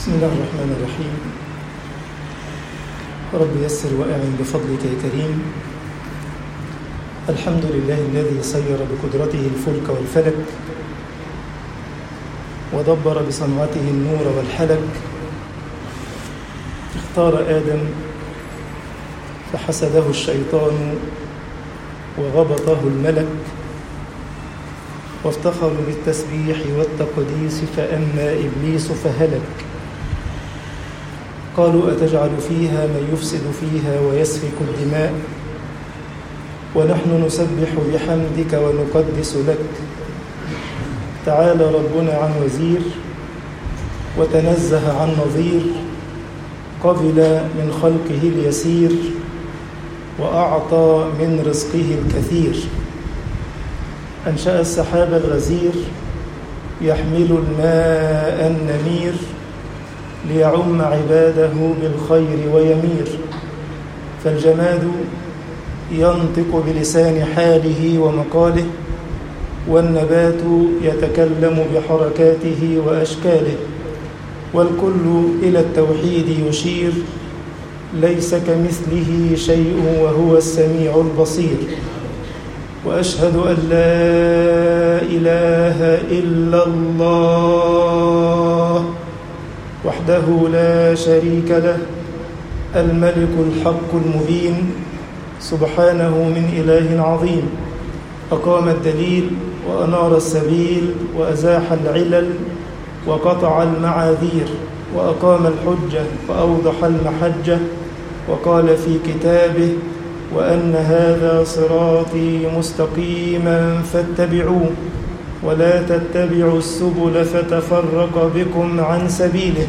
بسم الله الرحمن الرحيم رب يسر وأعن بفضلك يا كريم الحمد لله الذي سير بقدرته الفلك والفلك ودبر بصنعته النور والحلك اختار آدم فحسده الشيطان وغبطه الملك وافتخروا بالتسبيح والتقديس فأما إبليس فهلك قالوا أتجعل فيها من يفسد فيها ويسفك الدماء ونحن نسبح بحمدك ونقدس لك تعالى ربنا عن وزير وتنزه عن نظير قبل من خلقه اليسير وأعطى من رزقه الكثير أنشأ السحاب الغزير يحمل الماء النمير ليعم عباده بالخير ويمير فالجماد ينطق بلسان حاله ومقاله والنبات يتكلم بحركاته وأشكاله والكل إلى التوحيد يشير ليس كمثله شيء وهو السميع البصير واشهد ان لا اله الا الله وحده لا شريك له الملك الحق المبين سبحانه من اله عظيم اقام الدليل وانار السبيل وازاح العلل وقطع المعاذير واقام الحجه واوضح المحجه وقال في كتابه وأن هذا صراطي مستقيما فاتبعوه ولا تتبعوا السبل فتفرق بكم عن سبيله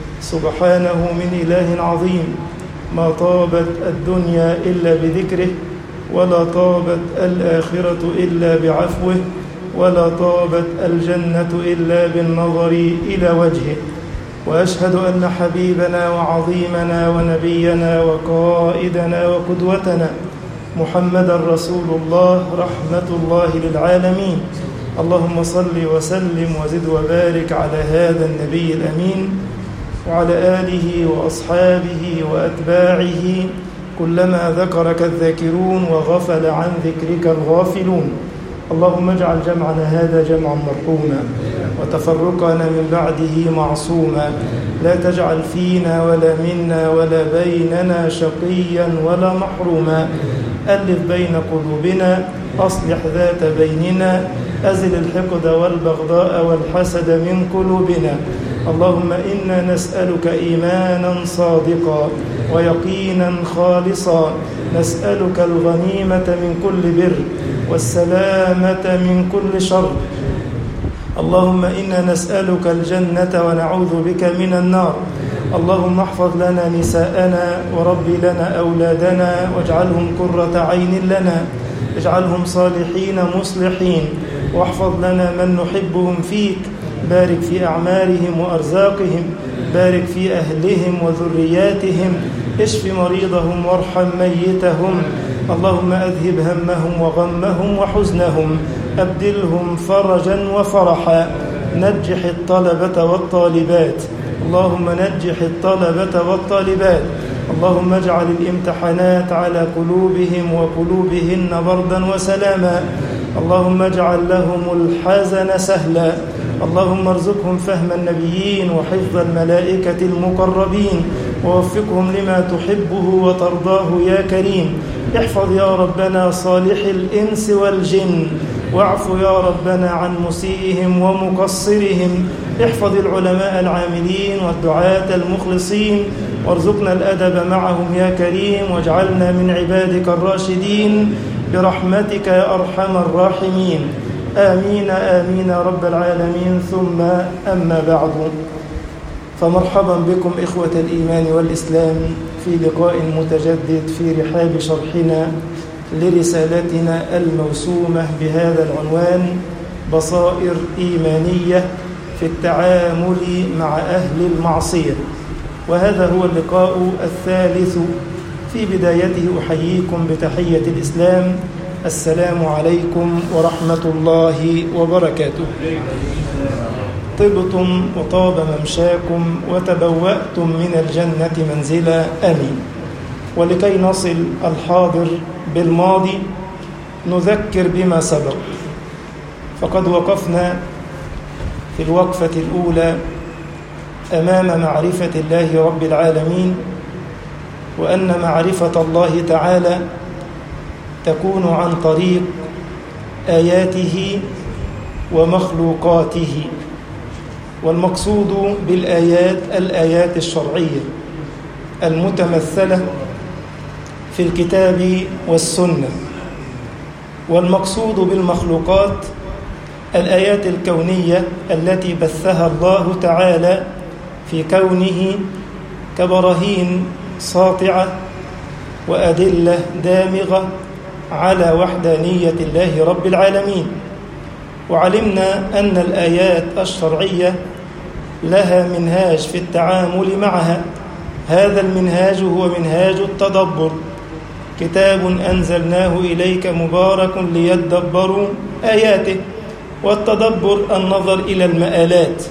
سبحانه من إله عظيم ما طابت الدنيا إلا بذكره ولا طابت الآخرة إلا بعفوه ولا طابت الجنة إلا بالنظر إلى وجهه واشهد ان حبيبنا وعظيمنا ونبينا وقائدنا وقدوتنا محمدا رسول الله رحمه الله للعالمين اللهم صل وسلم وزد وبارك على هذا النبي الامين وعلى اله واصحابه واتباعه كلما ذكرك الذاكرون وغفل عن ذكرك الغافلون اللهم اجعل جمعنا هذا جمعا مرحوما وتفرقنا من بعده معصوما لا تجعل فينا ولا منا ولا بيننا شقيا ولا محروما ألف بين قلوبنا أصلح ذات بيننا أزل الحقد والبغضاء والحسد من قلوبنا اللهم إنا نسألك إيمانا صادقا ويقينا خالصا نسألك الغنيمة من كل بر والسلامة من كل شر اللهم إنا نسألك الجنة ونعوذ بك من النار اللهم احفظ لنا نساءنا ورب لنا أولادنا واجعلهم قرة عين لنا اجعلهم صالحين مصلحين واحفظ لنا من نحبهم فيك بارك في أعمالهم وأرزاقهم بارك في أهلهم وذرياتهم اشف مريضهم وارحم ميتهم اللهم أذهب همهم وغمهم وحزنهم أبدلهم فرجا وفرحا نجح الطلبة والطالبات اللهم نجح الطلبة والطالبات اللهم اجعل الامتحانات على قلوبهم وقلوبهن بردا وسلاما اللهم اجعل لهم الحزن سهلا اللهم ارزقهم فهم النبيين وحفظ الملائكة المقربين ووفقهم لما تحبه وترضاه يا كريم احفظ يا ربنا صالح الإنس والجن واعف يا ربنا عن مسيئهم ومقصرهم احفظ العلماء العاملين والدعاة المخلصين وارزقنا الأدب معهم يا كريم واجعلنا من عبادك الراشدين برحمتك يا أرحم الراحمين آمين آمين يا رب العالمين ثم أما بعد فمرحبا بكم إخوة الإيمان والإسلام في لقاء متجدد في رحاب شرحنا لرسالتنا الموسومة بهذا العنوان بصائر إيمانية في التعامل مع أهل المعصية وهذا هو اللقاء الثالث في بدايته أحييكم بتحية الإسلام السلام عليكم ورحمة الله وبركاته طبتم وطاب ممشاكم وتبوأتم من الجنة منزلا أمين ولكي نصل الحاضر بالماضي نذكر بما سبق فقد وقفنا في الوقفة الأولى أمام معرفة الله رب العالمين وأن معرفة الله تعالى تكون عن طريق آياته ومخلوقاته والمقصود بالآيات الآيات الشرعية المتمثلة في الكتاب والسنة والمقصود بالمخلوقات الآيات الكونية التي بثها الله تعالى في كونه كبراهين ساطعة وأدلة دامغة على وحدانية الله رب العالمين وعلمنا أن الآيات الشرعية لها منهاج في التعامل معها هذا المنهاج هو منهاج التدبر كتاب أنزلناه إليك مبارك ليدبروا آياته والتدبر النظر إلى المآلات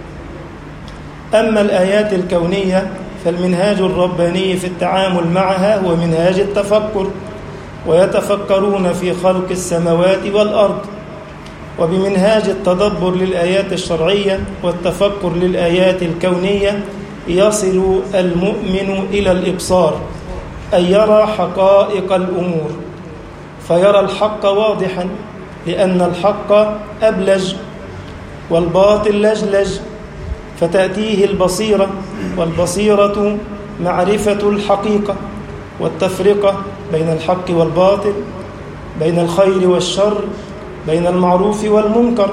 أما الآيات الكونية فالمنهاج الرباني في التعامل معها هو منهاج التفكر ويتفكرون في خلق السماوات والأرض وبمنهاج التدبر للآيات الشرعية والتفكر للآيات الكونية يصل المؤمن إلى الإبصار أن يرى حقائق الأمور فيرى الحق واضحا لأن الحق أبلج والباطل لجلج فتأتيه البصيرة والبصيرة معرفة الحقيقة والتفرقة بين الحق والباطل بين الخير والشر بين المعروف والمنكر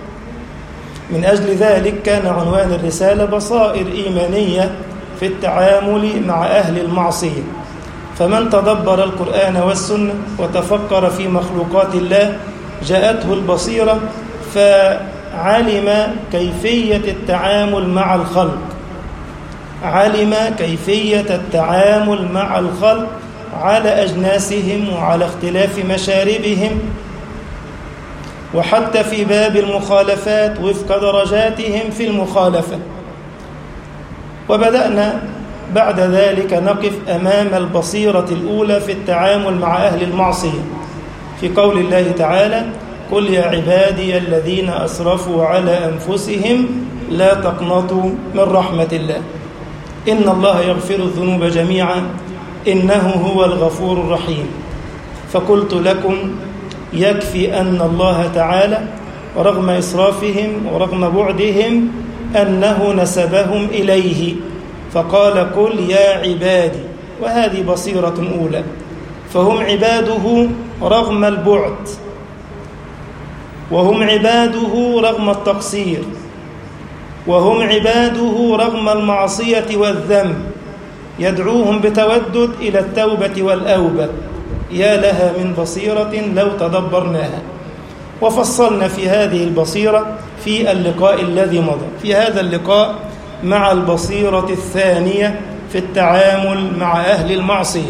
من أجل ذلك كان عنوان الرسالة بصائر إيمانية في التعامل مع أهل المعصية فمن تدبر القرآن والسنة وتفكر في مخلوقات الله جاءته البصيرة فعلم كيفية التعامل مع الخلق علم كيفية التعامل مع الخلق على أجناسهم وعلى اختلاف مشاربهم وحتى في باب المخالفات وفق درجاتهم في المخالفة وبدأنا بعد ذلك نقف أمام البصيرة الأولى في التعامل مع أهل المعصية في قول الله تعالى قل يا عبادي الذين أسرفوا على أنفسهم لا تقنطوا من رحمة الله إن الله يغفر الذنوب جميعا إنه هو الغفور الرحيم فقلت لكم يكفي أن الله تعالى رغم إسرافهم ورغم بعدهم أنه نسبهم إليه فقال قل يا عبادي وهذه بصيرة أولى فهم عباده رغم البعد وهم عباده رغم التقصير وهم عباده رغم المعصية والذنب يدعوهم بتودد إلى التوبة والأوبة يا لها من بصيرة لو تدبرناها وفصلنا في هذه البصيرة في اللقاء الذي مضى في هذا اللقاء مع البصيرة الثانية في التعامل مع أهل المعصية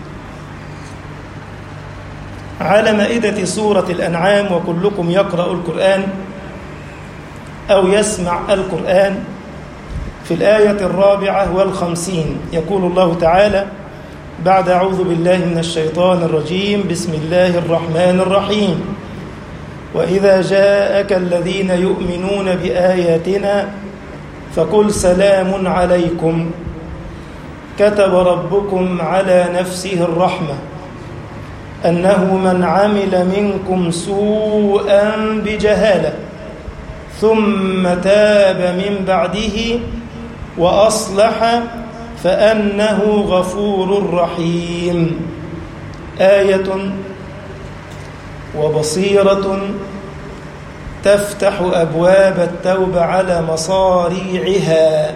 على مائدة سورة الأنعام وكلكم يقرأ القرآن أو يسمع القرآن في الآية الرابعة والخمسين يقول الله تعالى بعد أعوذ بالله من الشيطان الرجيم بسم الله الرحمن الرحيم وإذا جاءك الذين يؤمنون بآياتنا فقل سلام عليكم كتب ربكم على نفسه الرحمة أنه من عمل منكم سوءا بجهالة ثم تاب من بعده وأصلح فأنه غفور رحيم آية وبصيرة تفتح أبواب التوبة على مصاريعها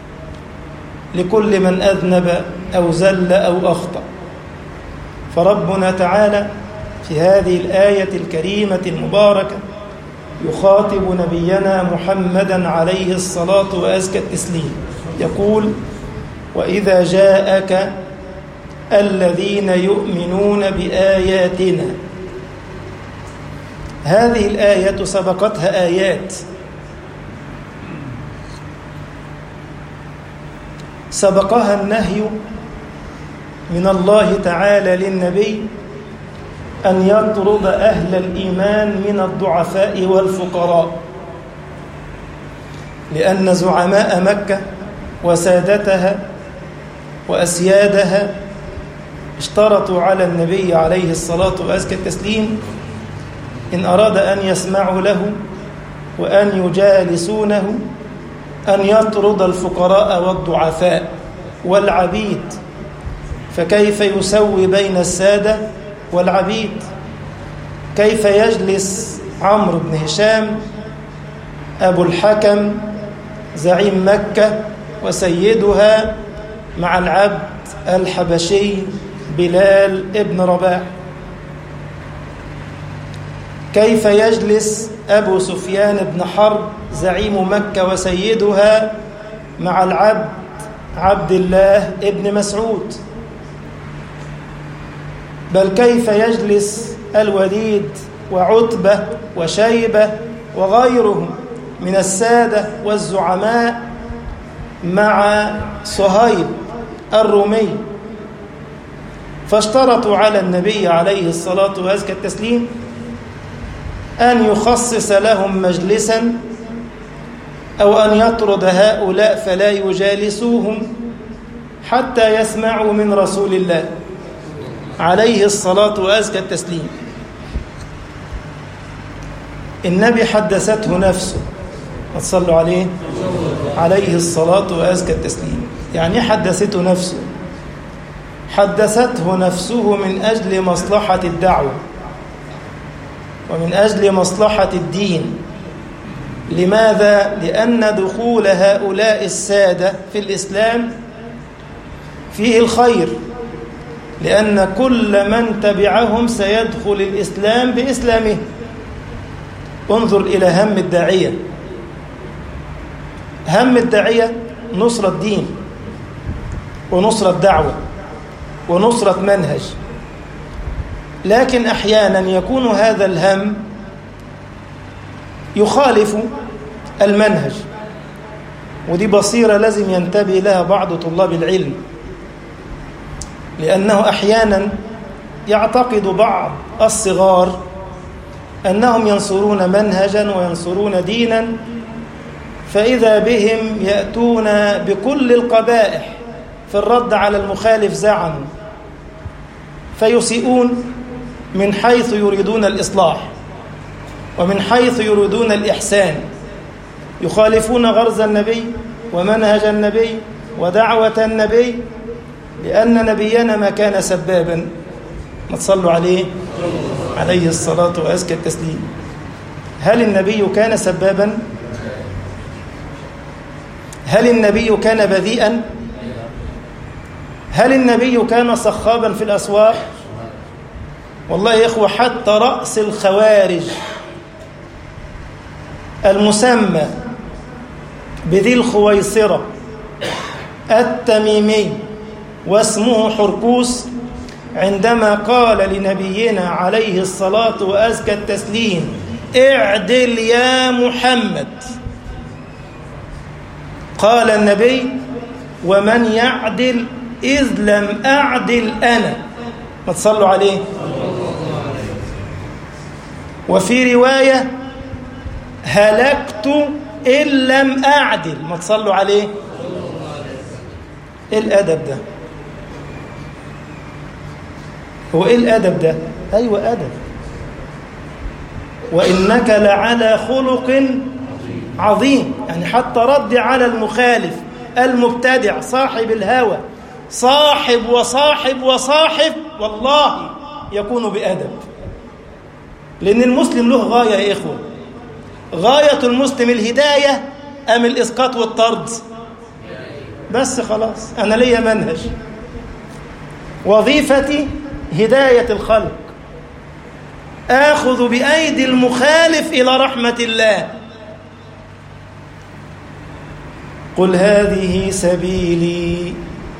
لكل من أذنب أو زل أو أخطأ فربنا تعالى في هذه الآية الكريمة المباركة يخاطب نبينا محمدا عليه الصلاة وأزكى التسليم يقول وإذا جاءك الذين يؤمنون بآياتنا هذه الآية سبقتها آيات سبقها النهي من الله تعالى للنبي أن يطرد أهل الإيمان من الضعفاء والفقراء لأن زعماء مكة وسادتها وأسيادها اشترطوا على النبي عليه الصلاة وأزكى التسليم إن أراد أن يسمعوا له وأن يجالسونه أن يطرد الفقراء والضعفاء والعبيد فكيف يسوي بين السادة والعبيد كيف يجلس عمرو بن هشام أبو الحكم زعيم مكة وسيدها مع العبد الحبشي بلال ابن رباح كيف يجلس أبو سفيان بن حرب زعيم مكة وسيدها مع العبد عبد الله ابن مسعود بل كيف يجلس الوليد وعتبة وشيبة وغيرهم من السادة والزعماء مع صهيب الرومي فاشترطوا على النبي عليه الصلاة وأزكى التسليم أن يخصص لهم مجلسا أو أن يطرد هؤلاء فلا يجالسوهم حتى يسمعوا من رسول الله عليه الصلاة وأزكى التسليم النبي حدثته نفسه ما تصلوا عليه عليه الصلاة وأزكى التسليم يعني حدثته نفسه حدثته نفسه من أجل مصلحة الدعوة ومن أجل مصلحة الدين لماذا؟ لأن دخول هؤلاء السادة في الإسلام فيه الخير لأن كل من تبعهم سيدخل الإسلام بإسلامه انظر إلى هم الداعية هم الداعية نصرة الدين ونصرة دعوة ونصرة منهج لكن أحيانا يكون هذا الهم يخالف المنهج ودي بصيرة لازم ينتبه لها بعض طلاب العلم لأنه أحيانا يعتقد بعض الصغار أنهم ينصرون منهجا وينصرون دينا فإذا بهم يأتون بكل القبائح في الرد على المخالف زعموا فيسيئون من حيث يريدون الإصلاح ومن حيث يريدون الإحسان يخالفون غرز النبي ومنهج النبي ودعوة النبي لأن نبينا ما كان سبابا ما تصلوا عليه عليه الصلاة وأزكى التسليم هل النبي كان سبابا هل النبي كان بذيئا هل النبي كان صخابا في الأسواق والله يا إخوة حتى رأس الخوارج المسمى بذي الخويصرة التميمي واسمه حركوس عندما قال لنبينا عليه الصلاة وأزكى التسليم اعدل يا محمد قال النبي ومن يعدل إذ لم أعدل أنا ما تصلوا عليه وفي رواية هلكت إن لم أعدل ما تصلوا عليه إيه الأدب ده هو إيه الأدب ده أيوة أدب وإنك لعلى خلق عظيم يعني حتى رد على المخالف المبتدع صاحب الهوى صاحب وصاحب وصاحب والله يكون بأدب لأن المسلم له غاية يا إخوة غاية المسلم الهداية أم الإسقاط والطرد بس خلاص أنا ليا منهج وظيفتي هداية الخلق آخذ بأيدي المخالف إلى رحمة الله قل هذه سبيلي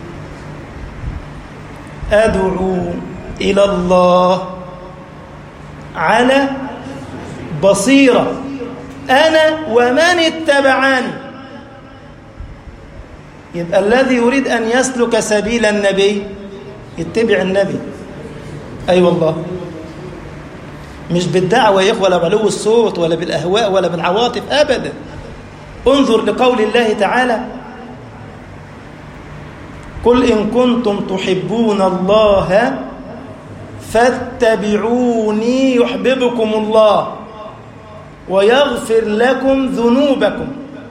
أدعو إلى الله على بصيرة أنا ومن اتبعني يبقى الذي يريد أن يسلك سبيل النبي يتبع النبي أي أيوة والله مش بالدعوة يا إخوة ولا بعلو الصوت ولا بالأهواء ولا بالعواطف أبدا انظر لقول الله تعالى قل إن كنتم تحبون الله فاتبعوني يحببكم الله ويغفر لكم ذنوبكم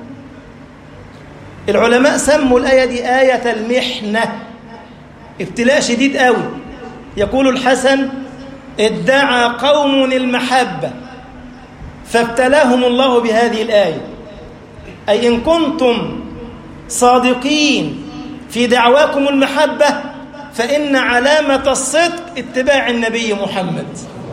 العلماء سموا الآية دي آية المحنة ابتلاء شديد قوي يقول الحسن ادعى قوم المحبة فابتلاهم الله بهذه الآية أي إن كنتم صادقين في دعواكم المحبة فإن علامة الصدق اتباع النبي محمد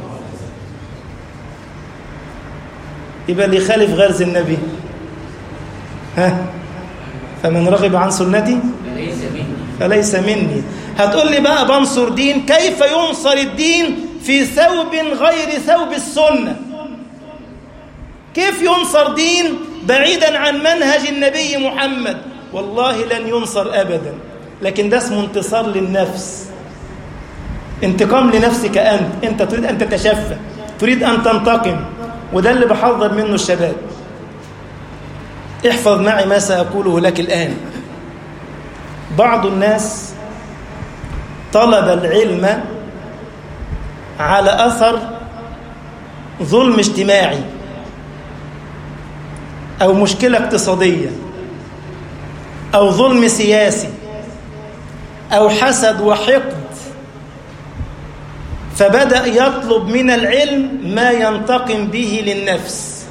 يبقى اللي يخالف غرز النبي ها فمن رغب عن سنتي فليس مني فليس مني هتقول لي بقى بنصر دين كيف ينصر الدين في ثوب غير ثوب السنة كيف ينصر دين بعيدا عن منهج النبي محمد والله لن ينصر أبدا لكن ده اسمه انتصار للنفس انتقام لنفسك أنت أنت تريد أن تتشفى تريد أن تنتقم وده اللي بحذر منه الشباب احفظ معي ما سأقوله لك الآن بعض الناس طلب العلم على أثر ظلم اجتماعي أو مشكلة اقتصادية أو ظلم سياسي أو حسد وحقد فبدأ يطلب من العلم ما ينتقم به للنفس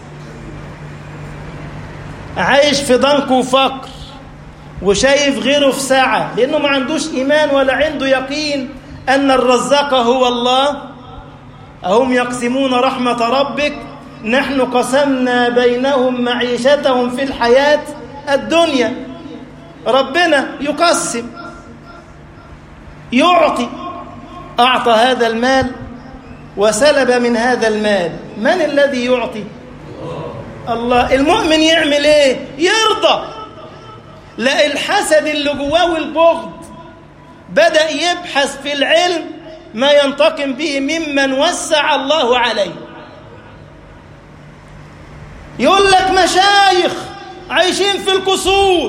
عايش في ضنك وفقر وشايف غيره في ساعة لأنه ما عندوش إيمان ولا عنده يقين أن الرزاق هو الله أهم يقسمون رحمة ربك نحن قسمنا بينهم معيشتهم في الحياة الدنيا ربنا يقسم يعطي أعطى هذا المال وسلب من هذا المال من الذي يعطي الله المؤمن يعمل ايه يرضى لا الحسد اللي جواه والبغض بدأ يبحث في العلم ما ينتقم به ممن وسع الله عليه يقول لك مشايخ عايشين في القصور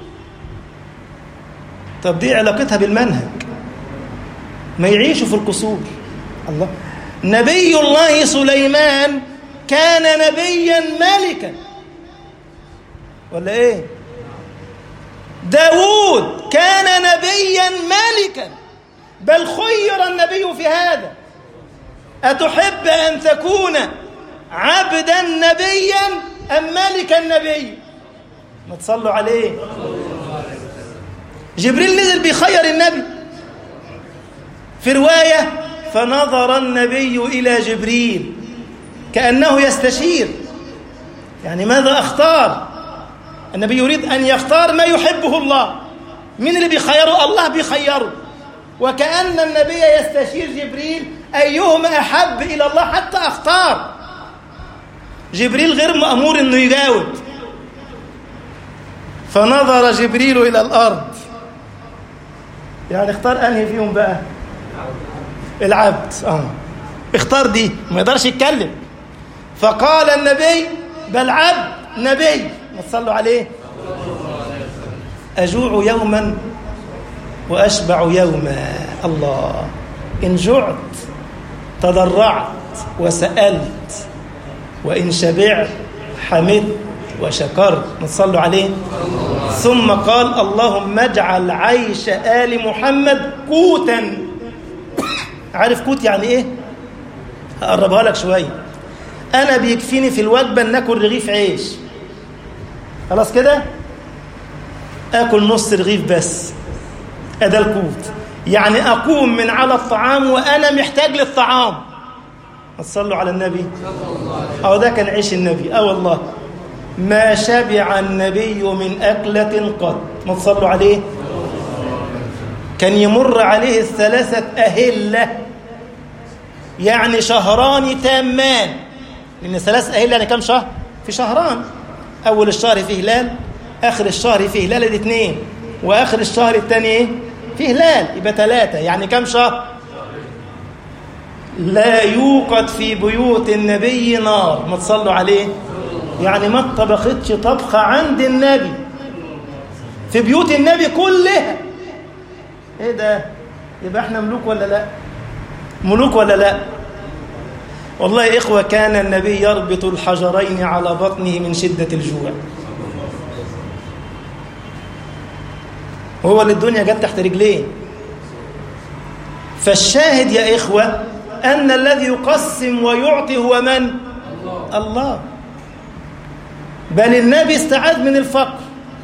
طب دي علاقتها بالمنهج ما يعيشوا في القصور الله نبي الله سليمان كان نبيا ملكا ولا ايه داود كان نبيا ملكا بل خير النبي في هذا أتحب أن تكون عبدا نبيا أم ملكا نبي ما تصلوا عليه جبريل نزل بيخير النبي في رواية فنظر النبي إلى جبريل كأنه يستشير يعني ماذا أختار النبي يريد أن يختار ما يحبه الله من اللي بيخيره الله بيخيره وكأن النبي يستشير جبريل أيهما أحب إلى الله حتى أختار جبريل غير مأمور أنه يجاوب فنظر جبريل إلى الأرض يعني اختار أنهي فيهم بقى العبد آه. اختار دي ما يقدرش يتكلم فقال النبي بل عبد نبي ما تصلوا عليه أجوع يوما وأشبع يوما الله إن جعت تضرعت وسألت وإن شبعت حمدت وشكرت ما تصلوا عليه ثم قال اللهم اجعل عيش آل محمد قوتا عارف قوت يعني ايه هقربها لك شويه انا بيكفيني في الوجبه ان اكل رغيف عيش خلاص كده اكل نص رغيف بس ادى القوت يعني اقوم من على الطعام وانا محتاج للطعام تصلوا على النبي اه ده كان عيش النبي اه والله ما شبع النبي من أكلة قط ما تصلوا عليه كان يمر عليه الثلاثة أهلة يعني شهران تامان لأن ثلاث أهلة يعني كم شهر؟ في شهران أول الشهر فيه هلال آخر الشهر فيه هلال دي اتنين وآخر الشهر التاني إيه؟ فيه هلال يبقى ثلاثة يعني كم شهر؟ لا يوقد في بيوت النبي نار ما تصلوا عليه يعني ما اتطبختش طبخة عند النبي في بيوت النبي كلها ايه ده يبقى احنا ملوك ولا لا ملوك ولا لا والله يا إخوة كان النبي يربط الحجرين على بطنه من شدة الجوع هو اللي الدنيا جت تحت رجليه فالشاهد يا إخوة أن الذي يقسم ويعطي هو من؟ الله بل النبي استعاذ من الفقر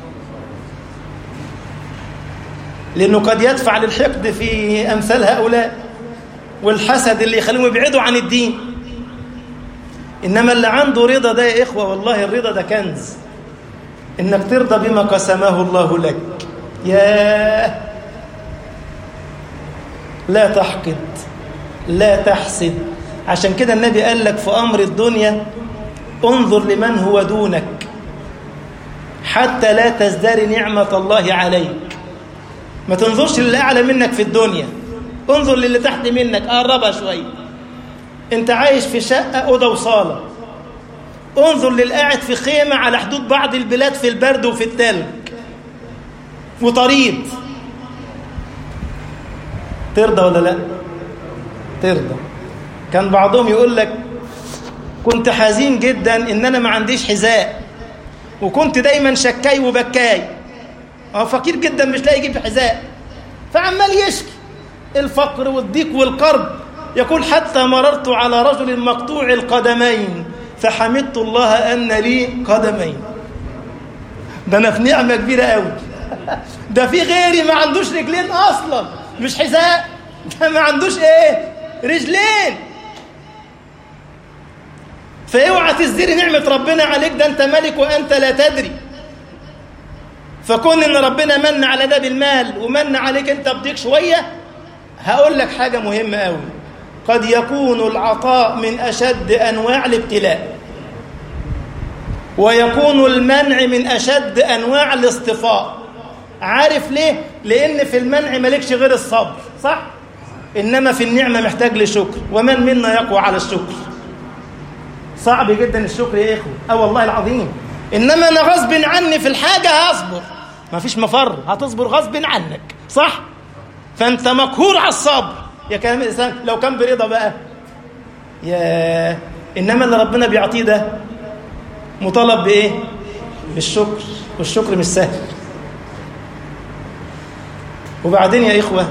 لأنه قد يدفع للحقد في أمثال هؤلاء والحسد اللي يخليهم يبعدوا عن الدين إنما اللي عنده رضا ده يا إخوة والله الرضا ده كنز إنك ترضى بما قسمه الله لك يا لا تحقد لا تحسد عشان كده النبي قال لك في أمر الدنيا انظر لمن هو دونك حتى لا تزدري نعمة الله عليك ما تنظرش للي أعلى منك في الدنيا انظر للي تحت منك قربها شوية انت عايش في شقة أوضة وصالة انظر للقاعد في خيمة على حدود بعض البلاد في البرد وفي التلج وطريد ترضى ولا لا ترضى كان بعضهم يقول لك كنت حزين جدا ان انا ما عنديش حذاء وكنت دايما شكاي وبكاي اه فقير جدا مش لاقي يجيب حذاء فعمال يشكي الفقر والضيق والكرب يقول حتى مررت على رجل مقطوع القدمين فحمدت الله ان لي قدمين ده انا في نعمه كبيره قوي ده في غيري ما عندوش رجلين اصلا مش حذاء ده ما عندوش ايه رجلين فاوعى تزدري نعمه ربنا عليك ده انت ملك وانت لا تدري فكون ان ربنا من على ده بالمال ومن عليك انت بضيق شويه هقول لك حاجه مهمه قوي قد يكون العطاء من اشد انواع الابتلاء ويكون المنع من اشد انواع الاصطفاء عارف ليه لان في المنع مالكش غير الصبر صح انما في النعمه محتاج لشكر ومن منا يقوى على الشكر صعب جدا الشكر يا اخوه اه والله العظيم انما انا غصب عني في الحاجه هصبر ما فيش مفر هتصبر غصب عنك صح فانت مقهور على الصبر يا كلام الانسان لو كان برضا بقى يا انما اللي ربنا بيعطيه ده مطالب بايه بالشكر والشكر مش سهل وبعدين يا إخوة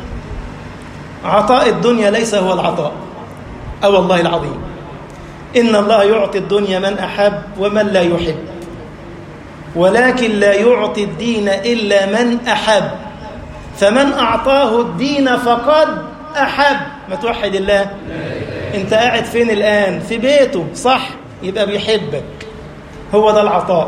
عطاء الدنيا ليس هو العطاء أو والله العظيم إن الله يعطي الدنيا من أحب ومن لا يحب ولكن لا يعطي الدين إلا من أحب فمن أعطاه الدين فقد أحب ما توحد الله أنت قاعد فين الآن في بيته صح يبقى بيحبك هو ده العطاء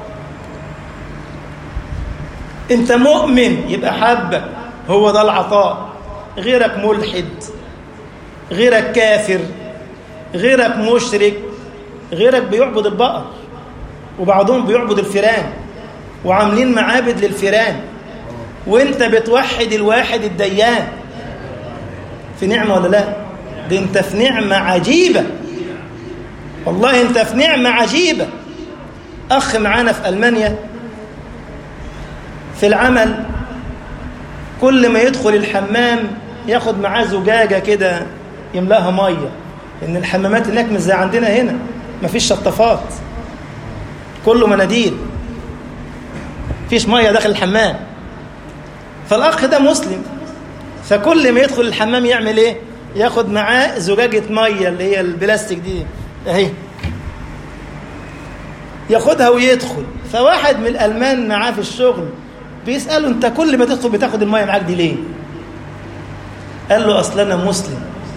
انت مؤمن يبقى حبك هو ده العطاء غيرك ملحد غيرك كافر غيرك مشرك غيرك بيعبد البقر وبعضهم بيعبد الفيران وعاملين معابد للفيران وانت بتوحد الواحد الديان في نعمة ولا لا دي انت في نعمة عجيبة والله انت في نعمة عجيبة اخ معانا في المانيا في العمل كل ما يدخل الحمام ياخد معاه زجاجة كده يملاها مية لأن الحمامات هناك مش زي عندنا هنا مفيش شطافات كله مناديل مفيش مية داخل الحمام فالأخ ده مسلم فكل ما يدخل الحمام يعمل إيه؟ ياخد معاه زجاجة مية اللي هي البلاستيك دي أهي ياخدها ويدخل فواحد من الألمان معاه في الشغل بيسأله أنت كل ما تدخل بتاخد المية معاك دي ليه؟ قال له أصل أنا مسلم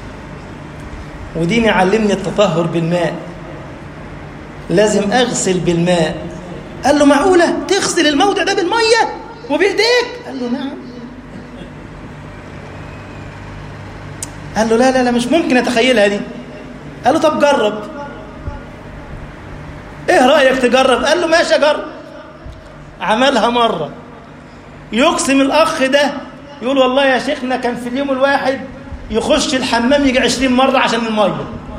وديني علمني التطهر بالماء لازم أغسل بالماء قال له معقولة تغسل الموضع ده بالمية وبإيديك قال له نعم قال له لا لا لا مش ممكن أتخيلها دي قال له طب جرب ايه رأيك تجرب قال له ماشي اجرب عملها مرة يقسم الأخ ده يقول والله يا شيخنا كان في اليوم الواحد يخش الحمام يجي عشرين مرة عشان المية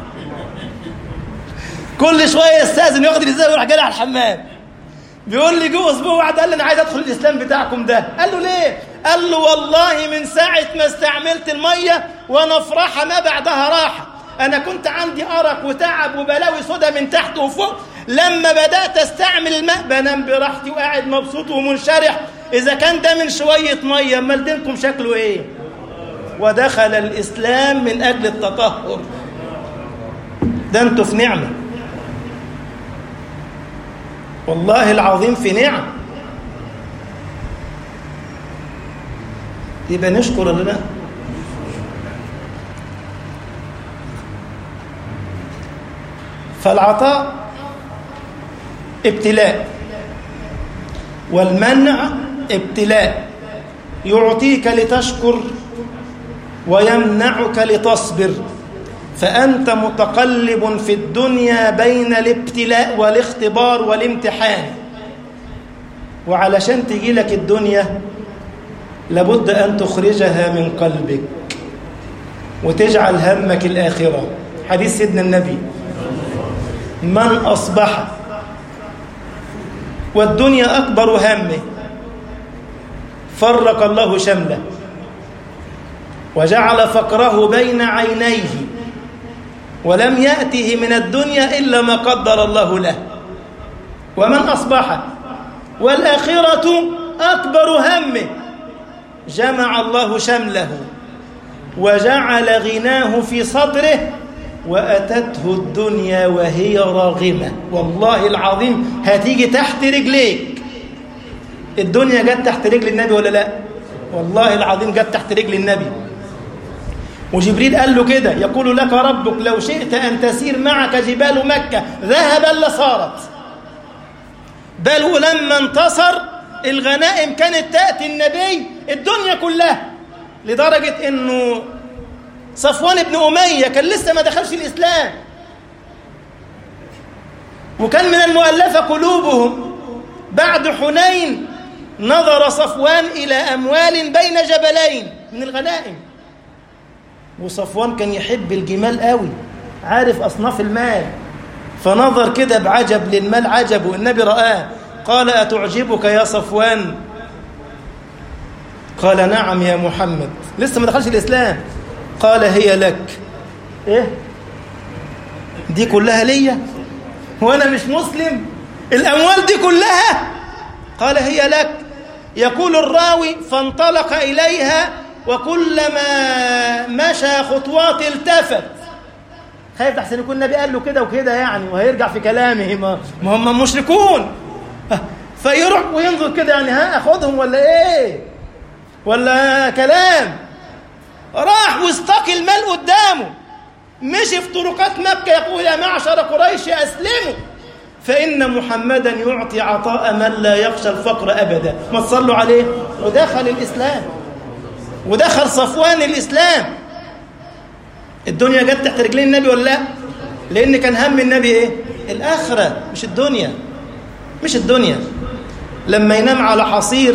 كل شوية يستأذن ياخد الإزازة ويروح جاري على الحمام بيقول لي جوه اسبوع واحد قال لي انا عايز ادخل الاسلام بتاعكم ده قال له ليه قال له والله من ساعه ما استعملت الميه وانا في راحه ما بعدها راحه انا كنت عندي ارق وتعب وبلاوي سودا من تحت وفوق لما بدات استعمل الماء بنام براحتي وقاعد مبسوط ومنشرح اذا كان ده من شويه ميه امال دينكم شكله ايه ودخل الاسلام من اجل التطهر ده انتوا في نعمه والله العظيم في نعم يبقى نشكر ولا لا فالعطاء ابتلاء والمنع ابتلاء يعطيك لتشكر ويمنعك لتصبر فأنت متقلب في الدنيا بين الابتلاء والاختبار والامتحان وعلشان تجي لك الدنيا لابد أن تخرجها من قلبك وتجعل همك الآخرة حديث سيدنا النبي من أصبح والدنيا أكبر همه فرق الله شمله وجعل فقره بين عينيه ولم يأته من الدنيا إلا ما قدر الله له ومن أصبح والآخرة أكبر همه جمع الله شمله وجعل غناه في صدره وأتته الدنيا وهي راغمة والله العظيم هتيجي تحت رجليك الدنيا جت تحت رجل النبي ولا لا والله العظيم جت تحت رجل النبي وجبريل قال له كده يقول لك ربك لو شئت أن تسير معك جبال مكة ذهبا لصارت بل ولما انتصر الغنائم كانت تأتي النبي الدنيا كلها لدرجة أنه صفوان بن أمية كان لسه ما دخلش الإسلام وكان من المؤلفة قلوبهم بعد حنين نظر صفوان إلى أموال بين جبلين من الغنائم وصفوان كان يحب الجمال قوي عارف أصناف المال فنظر كده بعجب للمال عجب والنبي رآه قال أتعجبك يا صفوان قال نعم يا محمد لسه ما دخلش الإسلام قال هي لك إيه دي كلها ليا وأنا مش مسلم الأموال دي كلها قال هي لك يقول الراوي فانطلق إليها وكلما مشى خطوات التفت خايف احسن يكون النبي قال له كده وكده يعني وهيرجع في كلامه ما, ما هم مشركون فيروح وينظر كده يعني ها اخدهم ولا ايه ولا كلام راح واستقي المال قدامه مشي في طرقات مكة يقول يا معشر قريش أسلموا فإن محمدا يعطي عطاء من لا يخشى الفقر أبدا ما تصلوا عليه ودخل الإسلام ودخل صفوان الإسلام الدنيا جت تحت رجلين النبي ولا لا لأن كان هم النبي إيه الآخرة مش الدنيا مش الدنيا لما ينام على حصير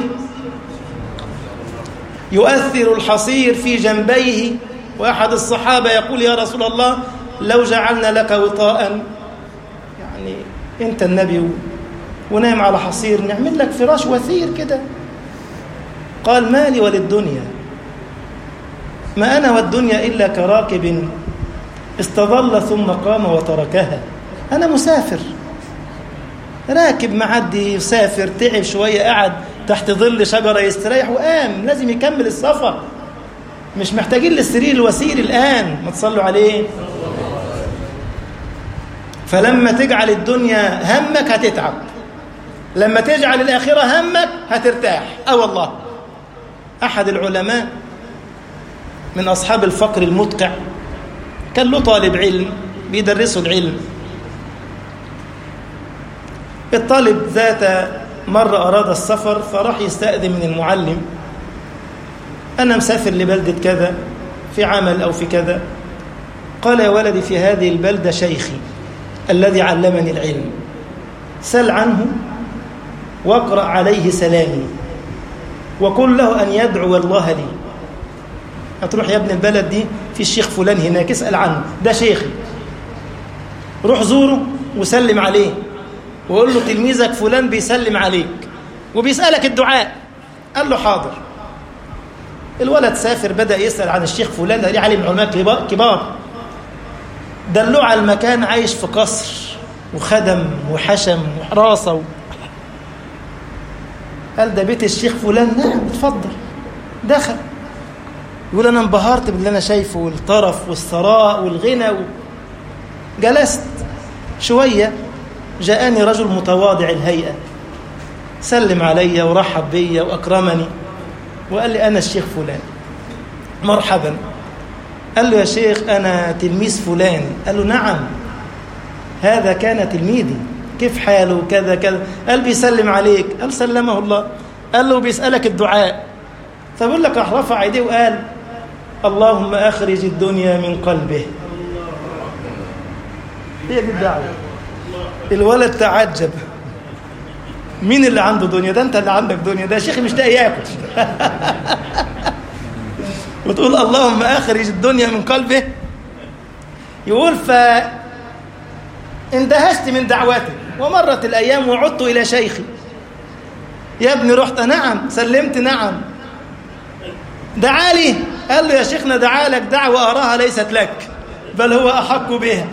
يؤثر الحصير في جنبيه وأحد الصحابة يقول يا رسول الله لو جعلنا لك وطاء يعني أنت النبي ونام على حصير نعمل لك فراش وثير كده قال مالي وللدنيا ما أنا والدنيا إلا كراكب استظل ثم قام وتركها أنا مسافر راكب معدي يسافر تعب شوية قعد تحت ظل شجرة يستريح وقام لازم يكمل السفر مش محتاجين للسرير الوسير الآن ما تصلوا عليه فلما تجعل الدنيا همك هتتعب لما تجعل الآخرة همك هترتاح أه والله أحد العلماء من أصحاب الفقر المدقع كان له طالب علم بيدرسه العلم الطالب ذات مرة أراد السفر فراح يستأذن من المعلم أنا مسافر لبلدة كذا في عمل أو في كذا قال يا ولدي في هذه البلدة شيخي الذي علمني العلم سل عنه واقرأ عليه سلامي وقل له أن يدعو الله لي هتروح يا ابن البلد دي في الشيخ فلان هناك اسأل عنه ده شيخي روح زوره وسلم عليه وقول له تلميذك فلان بيسلم عليك وبيسألك الدعاء قال له حاضر الولد سافر بدأ يسأل عن الشيخ فلان ده ليه عالم علماء كبار دلوه على المكان عايش في قصر وخدم وحشم وحراسة و... قال ده بيت الشيخ فلان نعم اتفضل دخل يقول انا انبهرت باللي انا شايفه والطرف والثراء والغنى و... جلست شويه جاءني رجل متواضع الهيئه سلم علي ورحب بي واكرمني وقال لي انا الشيخ فلان مرحبا قال له يا شيخ انا تلميذ فلان قال له نعم هذا كان تلميذي كيف حاله كذا كذا قال بيسلم عليك قال سلمه الله قال له بيسألك الدعاء فبقول لك راح رفع ايديه وقال اللهم اخرج الدنيا من قلبه هي دي الدعوه الولد تعجب مين اللي عنده دنيا ده انت اللي عندك دنيا ده شيخي مش لاقي ياكل وتقول اللهم اخرج الدنيا من قلبه يقول ف اندهشت من دعوته ومرت الايام وعدت الى شيخي يا ابني رحت نعم سلمت نعم دعالي قال له يا شيخنا دعالك دعوة أراها ليست لك بل هو أحق بها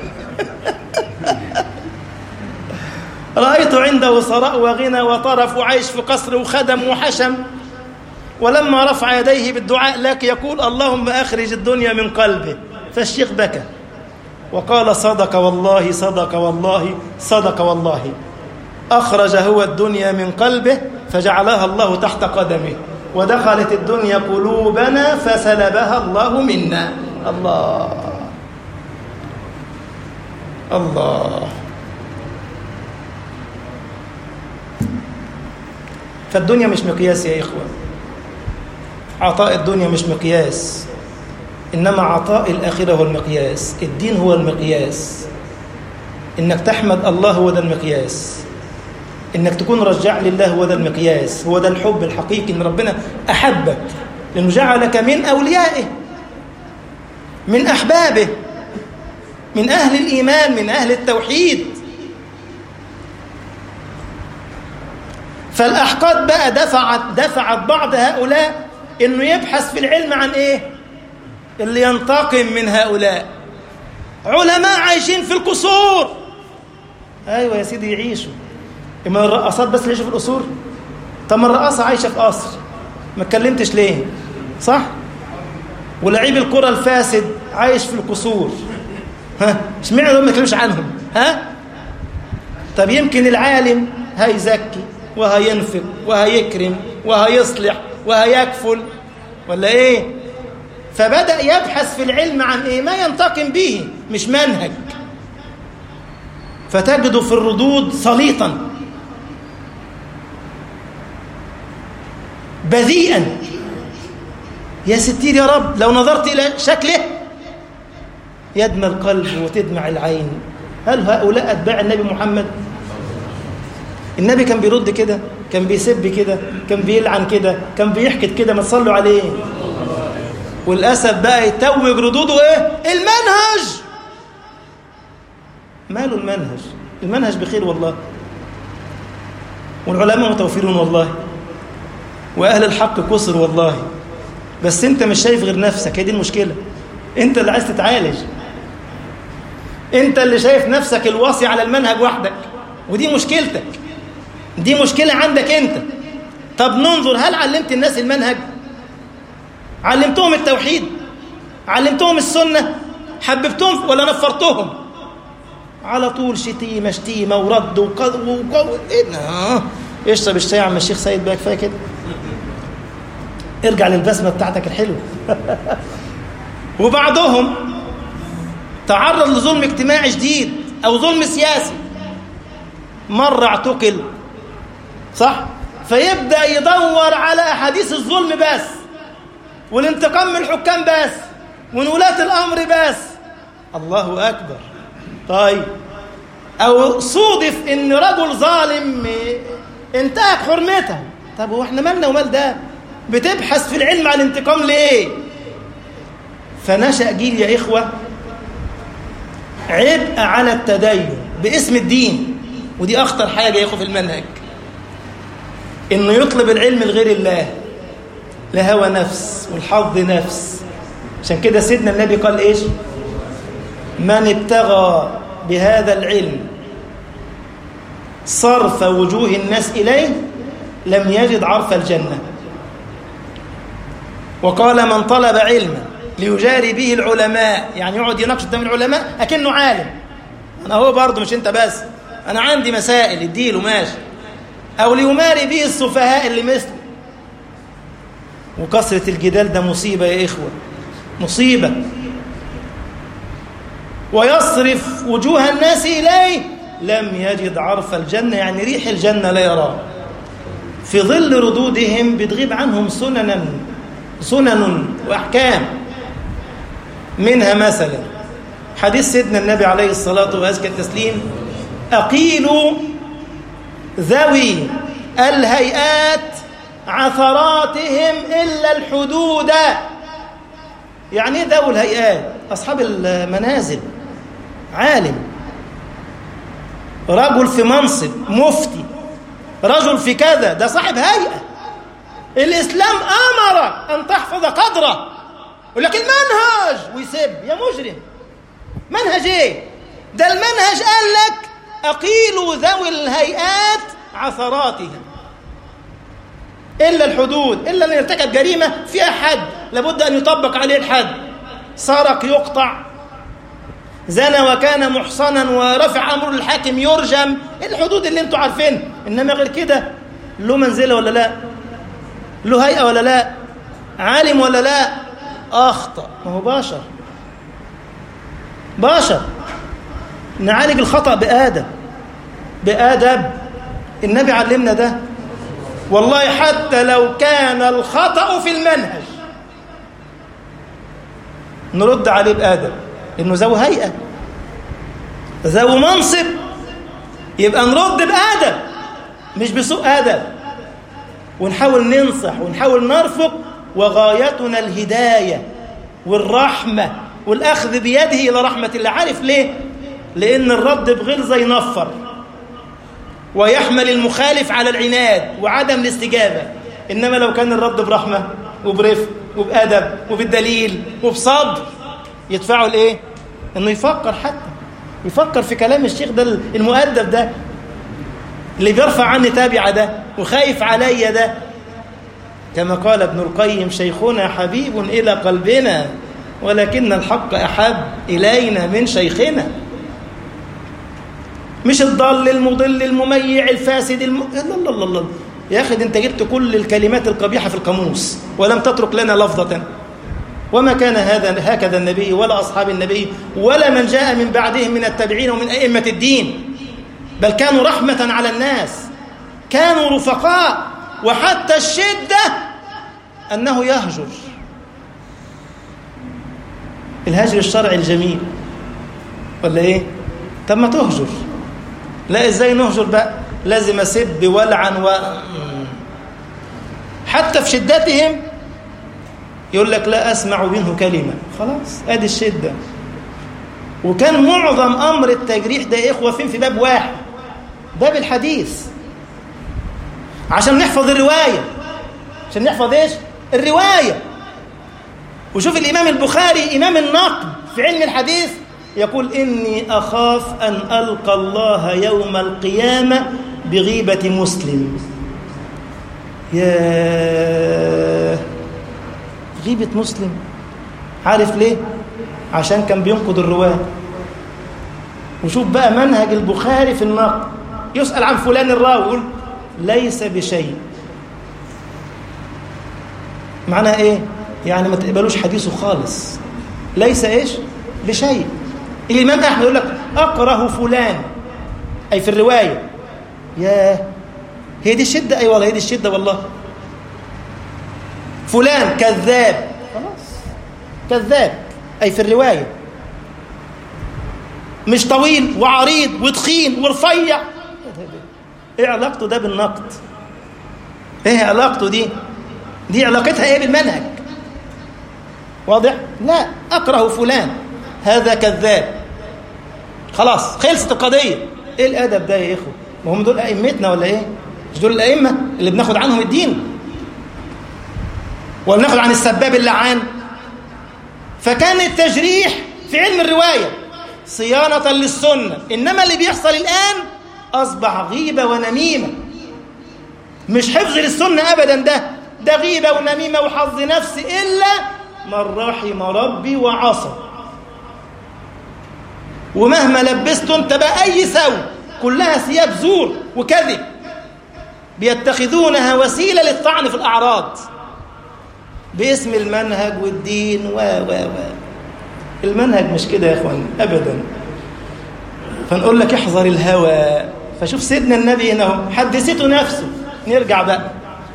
رأيت عنده ثراء وغنى وطرف وعيش في قصر وخدم وحشم ولما رفع يديه بالدعاء لك يقول اللهم أخرج الدنيا من قلبه فالشيخ بكى وقال صدق والله صدق والله صدق والله أخرج هو الدنيا من قلبه فجعلها الله تحت قدمه ودخلت الدنيا قلوبنا فسلبها الله منا الله الله فالدنيا مش مقياس يا إخوة عطاء الدنيا مش مقياس إنما عطاء الآخرة هو المقياس الدين هو المقياس إنك تحمد الله هو ده المقياس إنك تكون رجع لله هو ده المقياس هو ده الحب الحقيقي إن ربنا أحبك لأنه جعلك من أوليائه من أحبابه من أهل الإيمان من أهل التوحيد فالأحقاد بقى دفعت دفعت بعض هؤلاء إنه يبحث في العلم عن إيه؟ اللي ينتقم من هؤلاء علماء عايشين في القصور أيوة يا سيدي يعيشوا إما الرقصات بس اللي يعيشوا في القصور طب ما الرقاصة عايشة في قصر ما اتكلمتش ليه صح ولعيب الكرة الفاسد عايش في القصور ها اشمعنى دول ما نتكلمش عنهم ها طب يمكن العالم هيزكي وهينفق وهيكرم وهيصلح وهيكفل ولا ايه فبدأ يبحث في العلم عن ايه ما ينتقم به مش منهج فتجده في الردود سليطا بذيئا يا ستير يا رب لو نظرت إلى شكله يدمى القلب وتدمع العين هل هؤلاء أتباع النبي محمد النبي كان بيرد كده كان بيسب كده كان بيلعن كده كان بيحكت كده ما تصلوا عليه والأسف بقى يتوج ردوده ايه المنهج ماله المنهج المنهج بخير والله والعلماء متوفرون والله وأهل الحق كسر والله بس انت مش شايف غير نفسك هي دي المشكلة انت اللي عايز تتعالج انت اللي شايف نفسك الواصي على المنهج وحدك ودي مشكلتك دي مشكلة عندك انت طب ننظر هل علمت الناس المنهج علمتهم التوحيد علمتهم السنة حببتهم ولا نفرتهم على طول شتيمة شتيمة ورد وقد وقو... إيه اشرب الشاي يا عم الشيخ سيد بقى كفايه كده ارجع للبسمة بتاعتك الحلوة وبعضهم تعرض لظلم اجتماعي شديد أو ظلم سياسي مرة اعتقل صح فيبدأ يدور على أحاديث الظلم بس والانتقام من الحكام بس ومن ولاة الأمر بس الله أكبر طيب أو صودف إن رجل ظالم انتهك حرمته طب هو احنا مالنا ومال ده بتبحث في العلم عن الانتقام ليه فنشأ جيل يا إخوة عبء على التدين باسم الدين ودي أخطر حاجة يا إخوة في المنهج إنه يطلب العلم لغير الله لهوى نفس والحظ نفس عشان كده سيدنا النبي قال إيش من ابتغى بهذا العلم صرف وجوه الناس إليه لم يجد عرف الجنة وقال من طلب علما ليجاري به العلماء يعني يقعد يناقش قدام العلماء أكنه عالم أنا هو برضه مش أنت بس أنا عندي مسائل اديله ماشي أو ليماري به السفهاء اللي مثله وكثرة الجدال ده مصيبة يا إخوة مصيبة ويصرف وجوه الناس إليه لم يجد عرف الجنة يعني ريح الجنة لا يراه في ظل ردودهم بتغيب عنهم سننا سنن وأحكام منها مثلا حديث سيدنا النبي عليه الصلاة وأزكى التسليم أقيلوا ذوي الهيئات عثراتهم إلا الحدود يعني ايه ذوي الهيئات أصحاب المنازل عالم رجل في منصب مفتي رجل في كذا ده صاحب هيئة الإسلام أمر أن تحفظ قدره ولكن منهج ويسب يا مجرم منهج ايه ده المنهج قال لك أقيلوا ذوي الهيئات عثراتهم إلا الحدود إلا اللي ارتكب جريمة فيها حد لابد أن يطبق عليه الحد سرق يقطع زنى وكان محصنا ورفع أمر الحاكم يرجم الحدود اللي انتوا عارفينها إنما غير كده له منزلة ولا لا له هيئة ولا لا عالم ولا لا أخطأ ما هو بشر بشر نعالج الخطأ بآدب بآدب النبي علمنا ده والله حتى لو كان الخطأ في المنهج نرد عليه بآدب إنه ذو هيئة ذو منصب يبقى نرد بآدب مش بسوء أدب ونحاول ننصح ونحاول نرفق وغايتنا الهداية والرحمة والأخذ بيده إلى رحمة الله عارف ليه؟ لأن الرد بغلظة ينفر ويحمل المخالف على العناد وعدم الاستجابة إنما لو كان الرد برحمة وبرفق وبأدب وبالدليل وبصبر يدفعه لإيه؟ إنه يفكر حتى يفكر في كلام الشيخ ده المؤدب ده اللي بيرفع عني تابعة ده وخايف عليا ده كما قال ابن القيم شيخنا حبيب إلى قلبنا ولكن الحق أحب إلينا من شيخنا مش الضال المضل المميع الفاسد الم... الله الله الله يا أخي أنت جبت كل الكلمات القبيحة في القاموس ولم تترك لنا لفظة وما كان هذا هكذا النبي ولا أصحاب النبي ولا من جاء من بعدهم من التابعين ومن أئمة الدين بل كانوا رحمة على الناس كانوا رفقاء وحتى الشدة أنه يهجر الهجر الشرعي الجميل ولا إيه؟ طب ما تهجر لا إزاي نهجر بقى لازم أسب ولعن و حتى في شدتهم يقول لك لا أسمع منه كلمة خلاص أدي الشدة وكان معظم أمر التجريح ده يا إخوة فين في باب واحد باب الحديث عشان نحفظ الرواية عشان نحفظ إيش الرواية وشوف الإمام البخاري إمام النقد في علم الحديث يقول إني أخاف أن ألقى الله يوم القيامة بغيبة مسلم يا غيبة مسلم عارف ليه؟ عشان كان بينقض الرواة وشوف بقى منهج البخاري في النقد يسأل عن فلان الراوي يقول ليس بشيء معناها ايه؟ يعني ما تقبلوش حديثه خالص ليس ايش؟ بشيء الإمام أحمد يقول لك أكره فلان أي في الرواية ياه هي دي الشدة أي والله هي دي الشدة والله فلان كذاب خلاص كذاب أي في الرواية مش طويل وعريض وتخين ورفيع ايه علاقته ده بالنقد ايه علاقته دي دي علاقتها ايه بالمنهج واضح لا اكره فلان هذا كذاب خلاص خلصت القضيه ايه الادب ده يا اخوه ما هم دول ائمتنا ولا ايه مش دول الائمه اللي بناخد عنهم الدين ولا بناخد عن السباب اللعان فكان التجريح في علم الروايه صيانه للسنه انما اللي بيحصل الان اصبح غيبه ونميمه مش حفظ للسنه ابدا ده ده غيبه ونميمه وحظ نفس الا من رحم ربي وعصى ومهما لبسته انت بقى اي سوء كلها ثياب زور وكذب بيتخذونها وسيله للطعن في الاعراض باسم المنهج والدين و و و المنهج مش كده يا اخوان ابدا فنقول لك احذر الهوى فشوف سيدنا النبي هنا حدثته نفسه نرجع بقى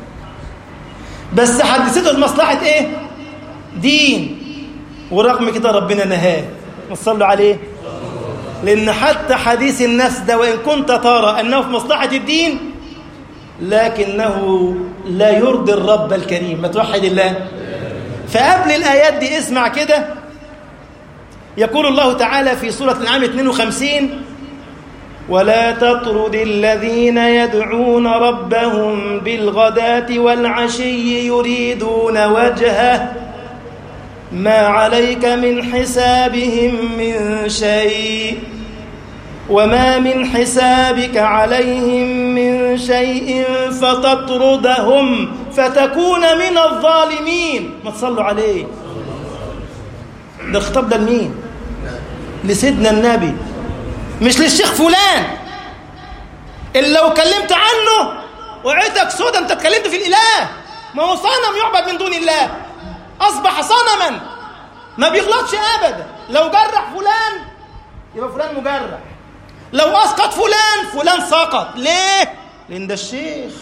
بس حدثته لمصلحه ايه دين ورغم كده ربنا نهاه وصلوا عليه لأن حتى حديث النفس ده وإن كنت ترى أنه في مصلحة الدين لكنه لا يرضي الرب الكريم ما توحد الله فقبل الآيات دي اسمع كده يقول الله تعالى في سورة الأنعام 52 ولا تطرد الذين يدعون ربهم بالغداة والعشي يريدون وجهه ما عليك من حسابهم من شيء وما من حسابك عليهم من شيء فتطردهم فتكون من الظالمين ما تصلوا عليه ده الخطاب ده لمين لسيدنا النبي مش للشيخ فلان اللي لو كلمت عنه وعيتك سودا انت اتكلمت في الاله ما هو صنم يعبد من دون الله اصبح صنما ما بيغلطش ابدا لو جرح فلان يبقى فلان مجرح لو اسقط فلان فلان سقط ليه لان ده الشيخ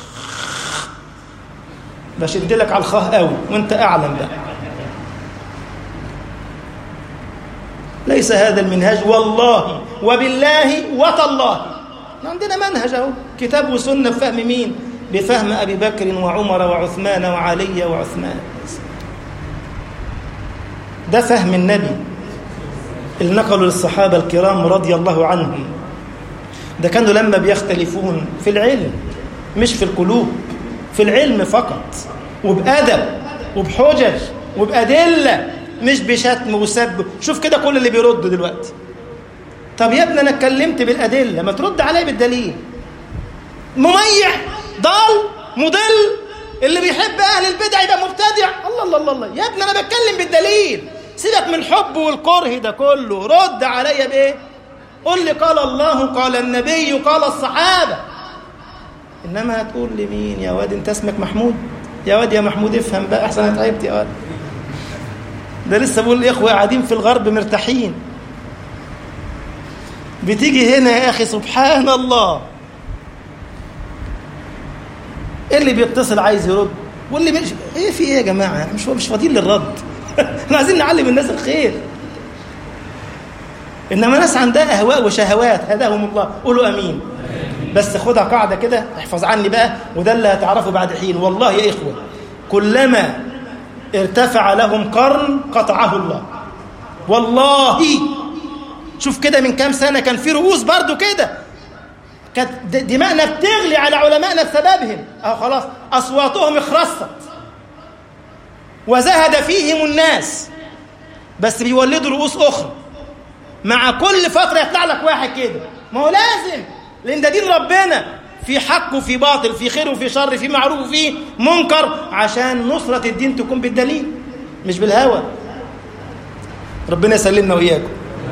بشد لك على الخاه قوي وانت اعلم بقى ليس هذا المنهاج والله وبالله وتالله عندنا منهج اهو كتاب وسنه بفهم مين بفهم ابي بكر وعمر وعثمان وعلي وعثمان ده فهم النبي اللي نقلوا للصحابة الكرام رضي الله عنهم ده كانوا لما بيختلفون في العلم مش في القلوب في العلم فقط وبأدب وبحجج وبأدلة مش بشتم وسب شوف كده كل اللي بيرد دلوقتي طب يا ابني انا اتكلمت بالأدلة ما ترد عليا بالدليل مميع ضال مضل اللي بيحب اهل البدع يبقى مبتدع الله الله الله, الله. يا ابني انا بتكلم بالدليل سيبك من الحب والكره ده كله رد عليا بايه قل لي قال الله قال النبي قال الصحابه انما هتقول لي مين يا واد انت اسمك محمود يا واد يا محمود افهم بقى احسن انا تعبت يا واد ده لسه بقول الاخوه قاعدين في الغرب مرتاحين بتيجي هنا يا اخي سبحان الله اللي بيتصل عايز يرد واللي مش ايه في ايه يا جماعه مش مش فاضيين للرد احنا عايزين نعلم الناس الخير انما ناس عندها اهواء وشهوات هداهم الله قولوا امين بس خدها قاعده كده احفظ عني بقى وده اللي هتعرفه بعد حين والله يا اخوه كلما ارتفع لهم قرن قطعه الله والله شوف كده من كام سنه كان في رؤوس برضو كده كانت دماءنا بتغلي على علمائنا بسببهم اهو خلاص اصواتهم اخرست وزهد فيهم الناس بس بيولدوا رؤوس اخرى مع كل فتره يطلع لك واحد كده ما هو لازم لان ده دين ربنا في حق وفي باطل في خير وفي شر في معروف وفي منكر عشان نصرة الدين تكون بالدليل مش بالهوى ربنا يسلمنا وإياكم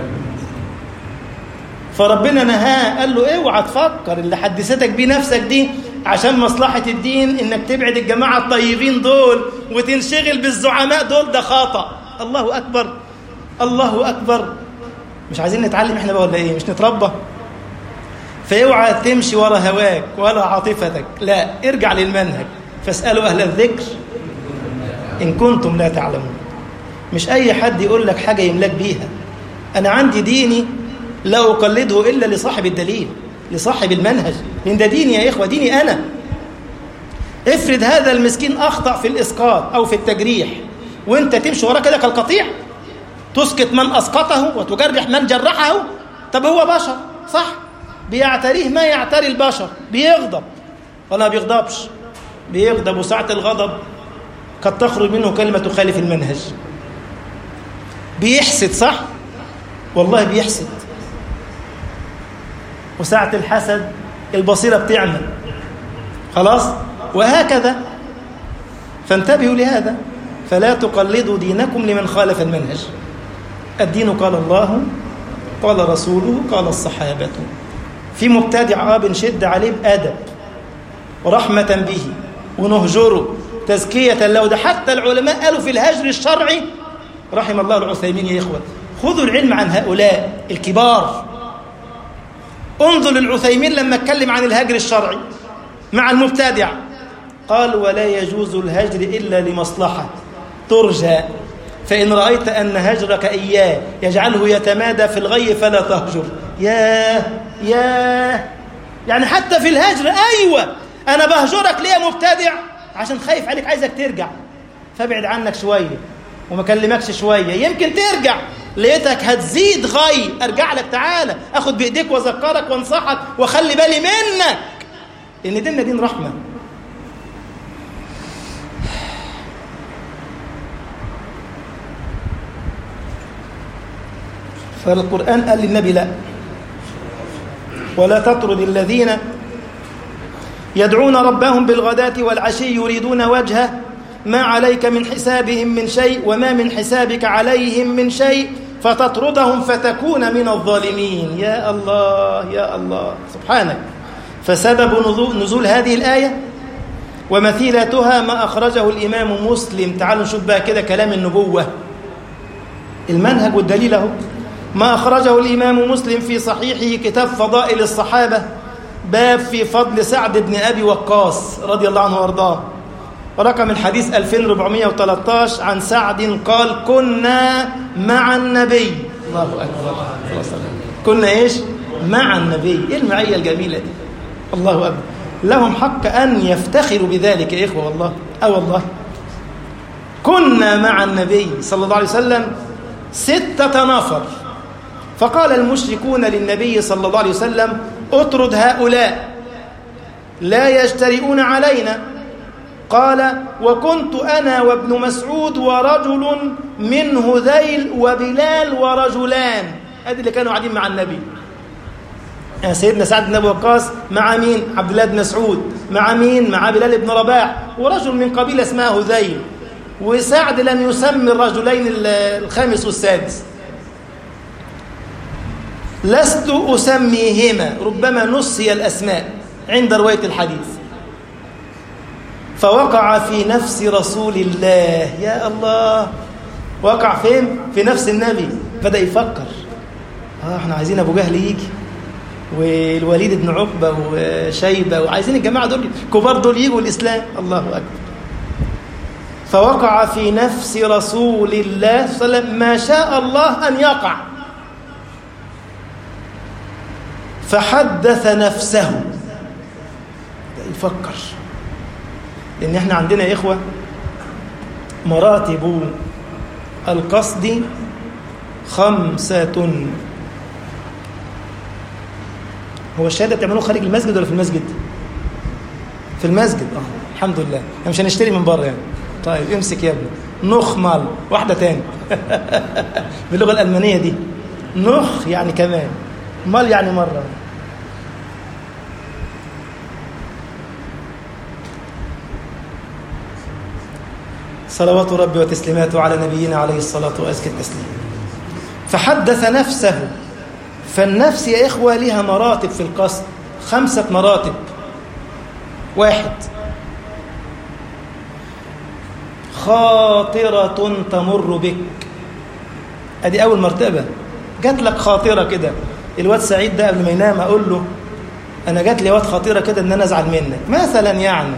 فربنا نهاه قال له اوعى تفكر اللي حدثتك بيه نفسك دي عشان مصلحة الدين انك تبعد الجماعة الطيبين دول وتنشغل بالزعماء دول ده خطأ الله أكبر الله أكبر مش عايزين نتعلم احنا بقى ولا ايه مش نتربى فاوعى تمشي ورا هواك ولا عاطفتك لا ارجع للمنهج فاسألوا أهل الذكر إن كنتم لا تعلمون مش أي حد يقول لك حاجة يملك بيها أنا عندي ديني لا أقلده إلا لصاحب الدليل لصاحب المنهج لأن ده ديني يا إخوة ديني أنا افرض هذا المسكين أخطأ في الإسقاط أو في التجريح وانت تمشي وراه كده كالقطيع تسقط من أسقطه وتجرح من جرحه طب هو بشر صح بيعتريه ما يعتري البشر بيغضب ولا بيغضبش بيغضب وساعة الغضب قد تخرج منه كلمة تخالف المنهج بيحسد صح والله بيحسد وساعة الحسد البصيرة بتعمل خلاص وهكذا فانتبهوا لهذا فلا تقلدوا دينكم لمن خالف المنهج الدين قال الله قال رسوله قال الصحابة في مبتدع آه بنشد عليه بأدب ورحمة به ونهجره تزكية له ده حتى العلماء قالوا في الهجر الشرعي رحم الله العثيمين يا إخوة خذوا العلم عن هؤلاء الكبار انظر للعثيمين لما اتكلم عن الهجر الشرعي مع المبتدع قال ولا يجوز الهجر إلا لمصلحة ترجى فإن رأيت أن هجرك إياه يجعله يتمادى في الغي فلا تهجر ياه ياه يعني حتى في الهجر أيوة أنا بهجرك ليه يا مبتدع عشان خايف عليك عايزك ترجع فابعد عنك شوية وما كلمكش شوية يمكن ترجع لقيتك هتزيد غي ارجع لك تعالى اخد بايديك واذكرك وانصحك واخلي بالي منك لان ديننا دين رحمه فالقرآن قال للنبي لا ولا تطرد الذين يدعون ربهم بالغداة والعشي يريدون وجهه ما عليك من حسابهم من شيء وما من حسابك عليهم من شيء فتطردهم فتكون من الظالمين يا الله يا الله سبحانك فسبب نزول هذه الآية ومثيلتها ما أخرجه الإمام مسلم تعالوا نشوف بقى كده كلام النبوة المنهج والدليل اهو ما أخرجه الإمام مسلم في صحيحه كتاب فضائل الصحابة باب في فضل سعد بن أبي وقاص رضي الله عنه وارضاه رقم الحديث 2413 عن سعد قال كنا مع النبي الله أكبر كنا إيش مع النبي إيه المعية الجميلة دي الله أكبر لهم حق أن يفتخروا بذلك يا إخوة والله أه والله كنا مع النبي صلى الله عليه وسلم ستة نفر فقال المشركون للنبي صلى الله عليه وسلم اطرد هؤلاء لا يجترئون علينا قال وكنت أنا وابن مسعود ورجل من هذيل وبلال ورجلان هذه اللي كانوا قاعدين مع النبي يعني سيدنا سعد بن ابي وقاص مع مين عبد الله بن مسعود مع مين مع بلال بن رباح ورجل من قبيله اسمها هذيل وسعد لم يسمي الرجلين الخامس والسادس لست أسميهما ربما نسي الأسماء عند رواية الحديث فوقع في نفس رسول الله يا الله وقع فين؟ في نفس النبي بدأ يفكر آه احنا عايزين أبو جهل يجي والوليد بن عقبة وشيبة وعايزين الجماعة دول كبار دول يجوا الإسلام الله أكبر فوقع في نفس رسول الله صلى الله عليه وسلم ما شاء الله أن يقع فحدث نفسه يفكر لأن احنا عندنا يا إخوة مراتب القصد خمسة هو الشهادة بتعملوه خارج المسجد ولا في المسجد؟ في المسجد اه الحمد لله احنا مش هنشتري من بره يعني طيب امسك يا ابني نخمل واحدة تاني باللغة الألمانية دي نخ يعني كمان مال يعني مرة صلوات ربي وتسليماته على نبينا عليه الصلاة وأزكى التسليم فحدث نفسه فالنفس يا إخوة لها مراتب في القصد خمسة مراتب واحد خاطرة تمر بك ادي اول مرتبه جات لك خاطره كده الواد سعيد ده قبل ما ينام اقول له انا جات لي واد خاطره كده ان انا ازعل منك مثلا يعني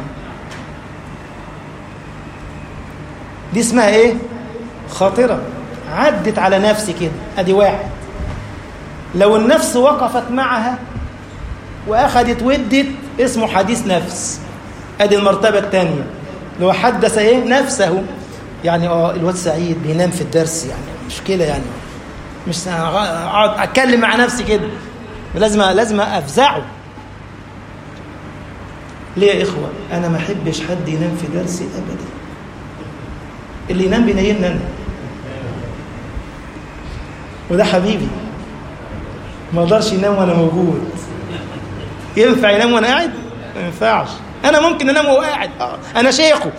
دي اسمها ايه خاطره عدت على نفسي كده ادي واحد لو النفس وقفت معها واخدت ودت اسمه حديث نفس ادي المرتبه الثانيه اللي هو حدث ايه نفسه يعني اه الواد سعيد بينام في الدرس يعني مشكله يعني مش اقعد اتكلم مع نفسي كده لازم لازم افزعه ليه يا اخوه انا ما احبش حد ينام في درسي ابدا اللي ينام بينيمني انا وده حبيبي ما اقدرش ينام وانا موجود ينفع ينام وانا قاعد ما ينفعش انا ممكن انام وهو قاعد آه. انا شيخه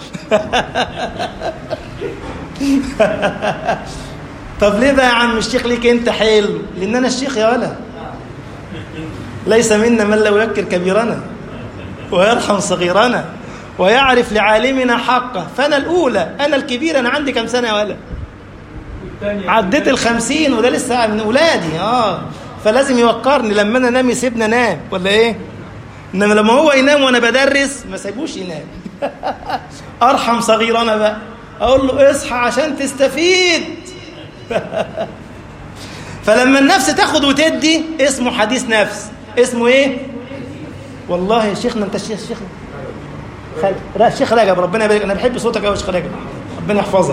طب ليه بقى يا عم الشيخ ليك انت حلو لان انا الشيخ يا ولا ليس منا من لا يذكر كبيرنا ويرحم صغيرنا ويعرف لعالمنا حقه فانا الاولى انا الكبير انا عندي كم سنه يا ولا عديت الخمسين وده لسه من اولادي اه فلازم يوقرني لما انا انام يسيبني انام ولا ايه انما لما هو ينام وانا بدرس ما سيبوش ينام ارحم صغيرنا بقى اقول له اصحى عشان تستفيد فلما النفس تاخد وتدي اسمه حديث نفس اسمه ايه والله يا شيخنا انت الشيخ شيخنا خالد لا الشيخ رجب ربنا يبارك انا بحب صوتك قوي يا شيخ رجب ربنا يحفظك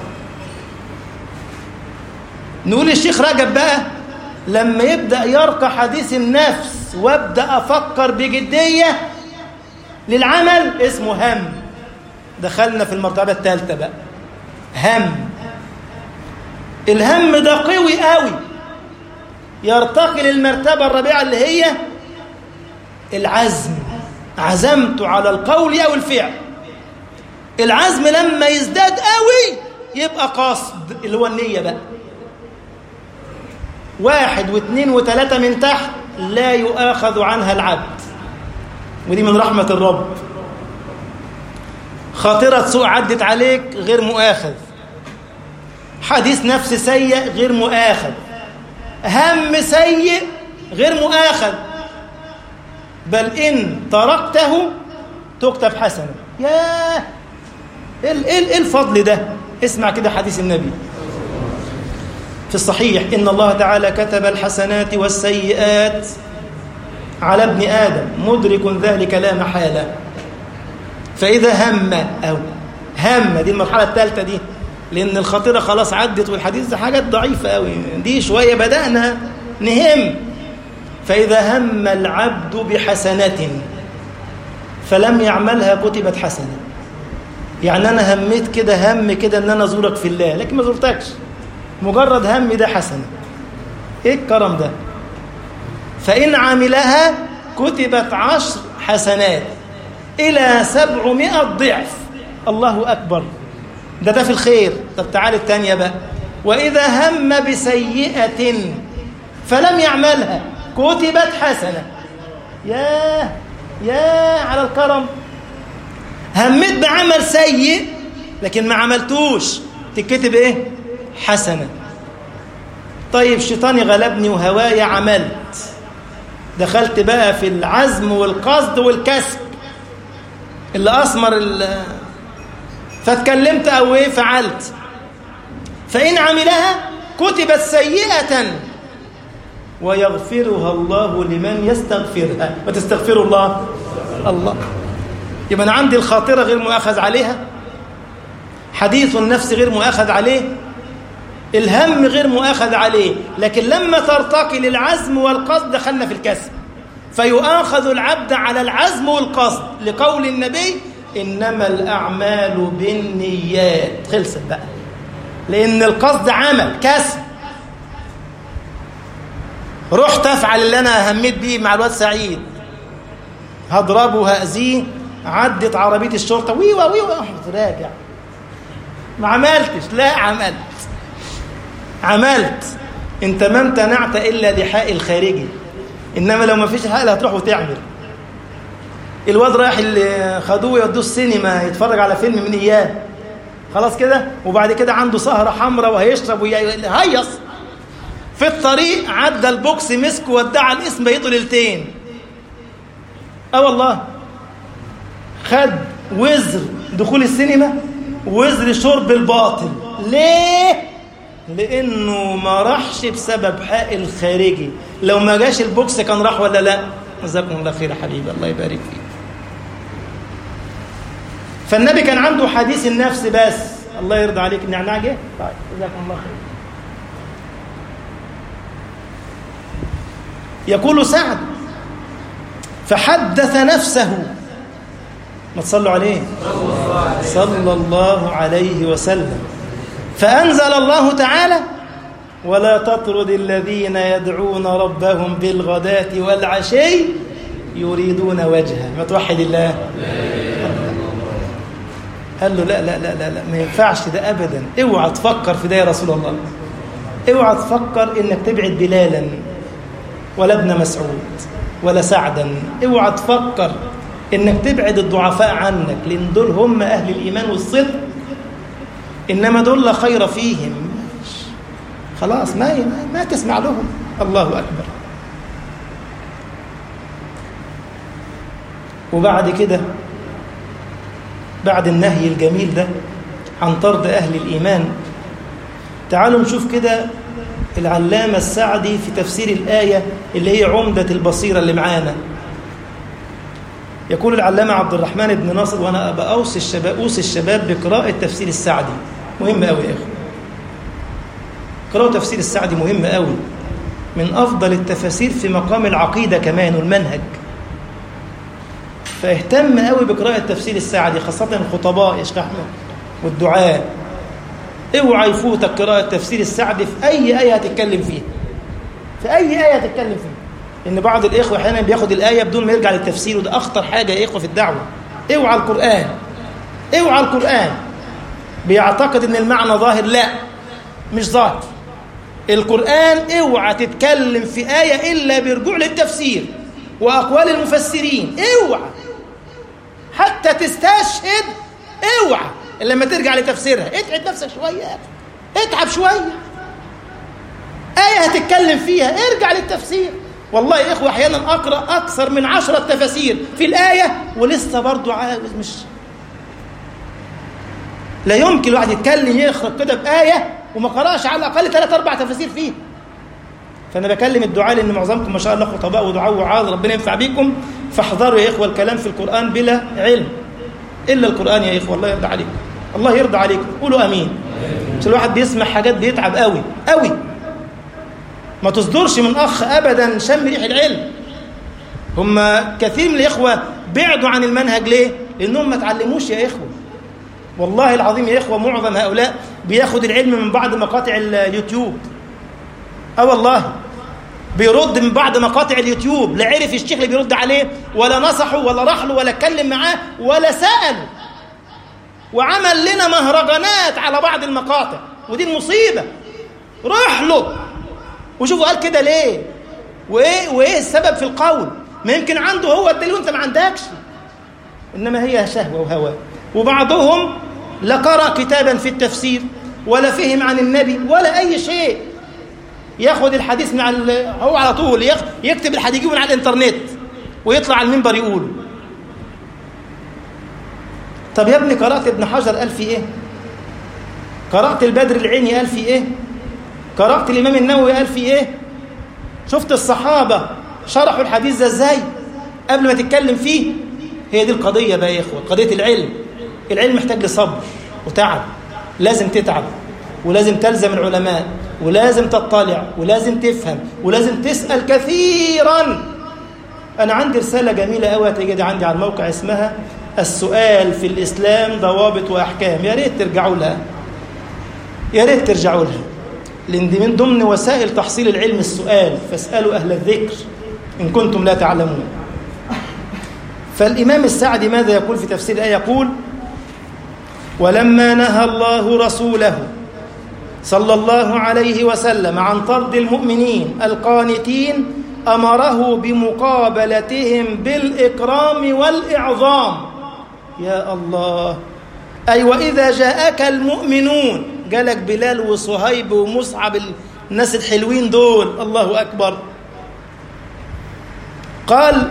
نقول الشيخ رجب بقى لما يبدا يرقى حديث النفس وابدا افكر بجديه للعمل اسمه هم دخلنا في المرتبه الثالثه بقى هم الهم ده قوي قوي يرتقي للمرتبه الرابعه اللي هي العزم عزمت على القول او الفعل العزم لما يزداد قوي يبقى قصد اللي هو النيه بقى واحد واثنين وثلاثة من تحت لا يؤاخذ عنها العبد ودي من رحمة الرب خاطرة سوء عدت عليك غير مؤاخذ حديث نفس سيء غير مؤاخذ هم سيء غير مؤاخذ بل إن تركته تكتب حسنة ياه ايه الفضل ده اسمع كده حديث النبي في الصحيح إن الله تعالى كتب الحسنات والسيئات على ابن آدم مدرك ذلك لا محالة فإذا هم أو هم دي المرحلة الثالثة دي لأن الخطيرة خلاص عدت والحديث ده حاجات ضعيفة قوي دي شوية بدأنا نهم فإذا هم العبد بحسنة فلم يعملها كتبت حسنة يعني أنا هميت كده هم كده إن أنا أزورك في الله لكن ما زرتكش مجرد هم ده حسنة ايه الكرم ده فإن عملها كتبت عشر حسنات إلى سبعمائة ضعف الله أكبر ده ده في الخير طب تعالى التانية بقى وإذا هم بسيئة فلم يعملها كتبت حسنة ياه ياه على الكرم همت بعمل سيء لكن ما عملتوش تكتب ايه حسنة طيب شيطاني غلبني وهواي عملت دخلت بقى في العزم والقصد والكسب اللي أثمر فاتكلمت أو إيه فعلت فإن عملها كتبت سيئة ويغفرها الله لمن يستغفرها وتستغفر الله الله يبقى أنا عندي الخاطرة غير مؤاخذ عليها حديث النفس غير مؤاخذ عليه الهم غير مؤاخذ عليه لكن لما ترتقي للعزم والقصد دخلنا في الكسب فيؤاخذ العبد على العزم والقصد لقول النبي إنما الأعمال بالنيات خلصت بقى لأن القصد عمل كسب رحت أفعل اللي أنا هميت بيه مع الواد سعيد هضربه هأذيه عدت عربية الشرطة ويوا ويوا راجع ما عملتش لا عملت عملت انت ما امتنعت الا لحاء الخارجي انما لو ما فيش حق هتروح وتعمل الواد رايح اللي خدوه يودوه السينما يتفرج على فيلم من اياه خلاص كده وبعد كده عنده سهرة حمراء وهيشرب وهيص في الطريق عدى البوكس مسك ودع الاسم بيته ليلتين اه والله خد وزر دخول السينما وزر شرب الباطل ليه لانه ما راحش بسبب حق الخارجي لو ما جاش البوكس كان راح ولا لا جزاكم الله خير يا حبيبي الله يبارك فيك فالنبي كان عنده حديث النفس بس الله يرضى عليك النعناع جه طيب جزاكم الله خير يقول سعد فحدث نفسه ما تصلوا عليه صلى الله عليه وسلم فأنزل الله تعالى ولا تطرد الذين يدعون ربهم بالغداة والعشي يريدون وجهه ما توحد الله قال له لا لا لا لا, لا ما ينفعش ده أبدا اوعى تفكر في ده يا رسول الله اوعى تفكر انك تبعد بلالا ولا ابن مسعود ولا سعدا اوعى تفكر انك تبعد الضعفاء عنك لان دول هم اهل الايمان والصدق انما دول لا خير فيهم خلاص ما ما تسمع لهم الله اكبر وبعد كده بعد النهي الجميل ده عن طرد اهل الايمان تعالوا نشوف كده العلامة السعدي في تفسير الآية اللي هي عمدة البصيرة اللي معانا يقول العلامة عبد الرحمن بن ناصر وأنا أبقى أوصي الشباب أوصي الشباب بقراءة تفسير السعدي مهم أوي يا أخي قراءة تفسير السعدي مهم أوي من أفضل التفاسير في مقام العقيدة كمان والمنهج فاهتم أوي بقراءة تفسير السعدي خاصة الخطباء يا شيخ أحمد والدعاء اوعى يفوتك قراءة تفسير السعدي في أي آية هتتكلم فيها في أي آية هتتكلم فيها إن بعض الإخوة أحيانا بياخد الآية بدون ما يرجع للتفسير وده أخطر حاجة يا إخوة في الدعوة اوعى القرآن اوعى القرآن بيعتقد إن المعنى ظاهر لا مش ظاهر القرآن اوعى تتكلم في آية إلا برجوع للتفسير وأقوال المفسرين اوعى حتى تستشهد اوعى لما ترجع لتفسيرها اتعب نفسك شوية اتعب شوية آية هتتكلم فيها ارجع للتفسير والله يا إخوة أحيانا أقرأ أكثر من عشرة تفاسير في الآية ولسه برضو عاوز مش لا يمكن الواحد يتكلم يخرج كده بآية وما قرأش على الأقل ثلاث أربع تفاسير فيها فأنا بكلم الدعاء لأن معظمكم ما شاء الله خطباء ودعاء وعاظ ربنا ينفع بيكم فاحذروا يا إخوة الكلام في القرآن بلا علم إلا القرآن يا إخوة الله يرضى عليكم الله يرضى عليكم قولوا امين مش الواحد بيسمع حاجات بيتعب قوي قوي ما تصدرش من اخ ابدا شم ريح العلم هم كثير من الاخوه بعدوا عن المنهج ليه لانهم ما تعلموش يا اخوه والله العظيم يا اخوه معظم هؤلاء بياخد العلم من بعض مقاطع اليوتيوب اه والله بيرد من بعض مقاطع اليوتيوب لا عرف الشيخ اللي بيرد عليه ولا نصحه ولا راح له ولا اتكلم معاه ولا سأله وعمل لنا مهرجانات على بعض المقاطع ودي المصيبة روح له وشوفوا قال كده ليه وايه وايه السبب في القول ما يمكن عنده هو الدليل وانت ما عندكش انما هي شهوة وهوى وبعضهم لا قرأ كتابا في التفسير ولا فهم عن النبي ولا اي شيء ياخد الحديث من على هو على طول يكتب الحديث من على الانترنت ويطلع على المنبر يقوله طب يا ابني قرأت ابن حجر قال في ايه قرأت البدر العيني قال في ايه قرأت الإمام النووي قال في ايه شفت الصحابة شرحوا الحديث ده ازاي قبل ما تتكلم فيه هي دي القضية بقى يا إخوة قضية العلم العلم محتاج لصبر وتعب لازم تتعب ولازم تلزم العلماء ولازم تطلع ولازم تفهم ولازم تسأل كثيرا أنا عندي رسالة جميلة قوي هتجد عندي على الموقع اسمها السؤال في الإسلام ضوابط وأحكام يا ريت ترجعوا لها يا ريت ترجعوا لها لأن دي من ضمن وسائل تحصيل العلم السؤال فاسألوا أهل الذكر إن كنتم لا تعلمون فالإمام السعدي ماذا يقول في تفسير الآية يقول ولما نهى الله رسوله صلى الله عليه وسلم عن طرد المؤمنين القانتين أمره بمقابلتهم بالإكرام والإعظام يا الله أي وإذا جاءك المؤمنون جالك بلال وصهيب ومصعب الناس الحلوين دول الله أكبر قال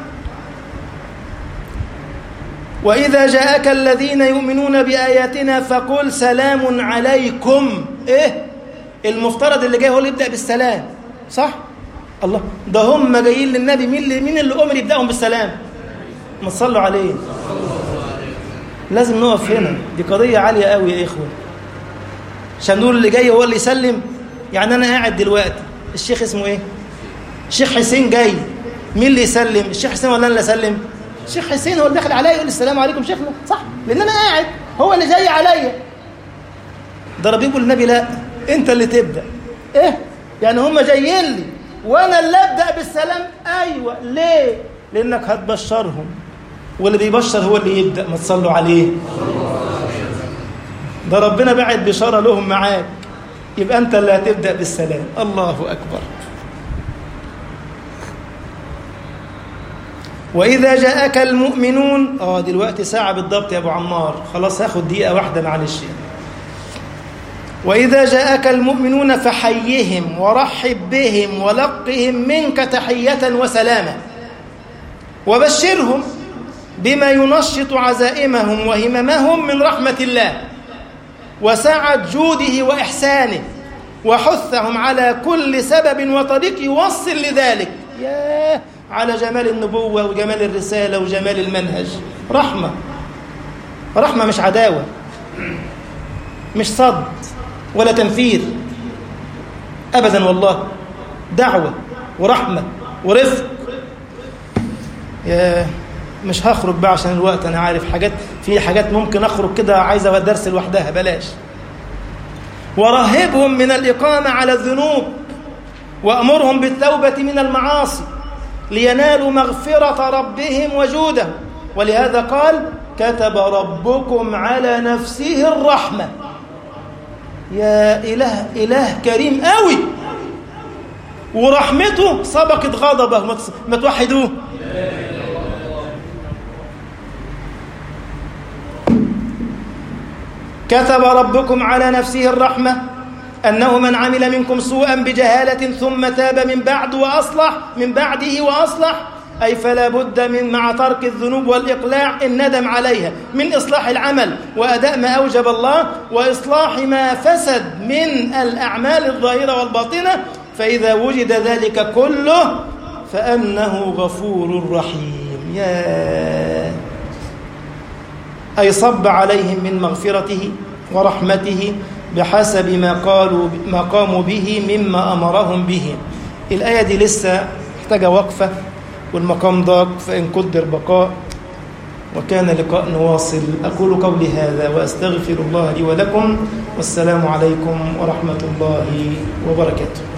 وإذا جاءك الذين يؤمنون بآياتنا فقل سلام عليكم إيه المفترض اللي جاي هو اللي يبدأ بالسلام صح الله ده هم جايين للنبي مين اللي مين اللي امر يبداهم بالسلام ما تصلوا عليه لازم نقف هنا دي قضيه عاليه قوي يا اخوه عشان نقول اللي جاي هو اللي يسلم يعني انا قاعد دلوقتي الشيخ اسمه ايه الشيخ حسين جاي مين اللي يسلم الشيخ حسين ولا انا اللي اسلم الشيخ حسين هو اللي داخل عليا يقول السلام عليكم شيخنا صح لان انا قاعد هو اللي جاي عليا ده ربي يقول النبي لا انت اللي تبدا ايه يعني هم جايين لي وانا اللي ابدا بالسلام ايوه ليه لانك هتبشرهم واللي بيبشر هو اللي يبدا ما تصلوا عليه ده ربنا بعد بشاره لهم معاك يبقى انت اللي هتبدا بالسلام الله اكبر وإذا جاءك المؤمنون اه دلوقتي ساعة بالضبط يا أبو عمار خلاص هاخد دقيقة واحدة معلش وإذا جاءك المؤمنون فحيهم ورحب بهم ولقهم منك تحية وسلاما وبشرهم بما ينشط عزائمهم وهممهم من رحمة الله وسعة جوده وإحسانه وحثهم على كل سبب وطريق يوصل لذلك ياه على جمال النبوة وجمال الرسالة وجمال المنهج رحمة رحمة مش عداوة مش صد ولا تنفير أبدا والله دعوة ورحمة ورفق يا مش هخرج بقى عشان الوقت أنا عارف حاجات في حاجات ممكن أخرج كده عايزة درس لوحدها بلاش ورهبهم من الإقامة على الذنوب وأمرهم بالتوبة من المعاصي لينالوا مغفرة ربهم وجوده ولهذا قال كتب ربكم على نفسه الرحمة يا إله إله كريم قوي ورحمته سبقت غضبه ما توحدوه كتب ربكم على نفسه الرحمة أنه من عمل منكم سوءا بجهالة ثم تاب من بعد وأصلح من بعده وأصلح أي فلا بد من مع ترك الذنوب والإقلاع الندم عليها من إصلاح العمل وأداء ما أوجب الله وإصلاح ما فسد من الأعمال الظاهرة والباطنة فإذا وجد ذلك كله فأنه غفور رحيم يا أي صب عليهم من مغفرته ورحمته بحسب ما قالوا ما قاموا به مما أمرهم به الآية دي لسه محتاجة وقفة والمقام ضاق فإن قدر بقاء وكان لقاء نواصل أقول قولي هذا وأستغفر الله لي ولكم والسلام عليكم ورحمة الله وبركاته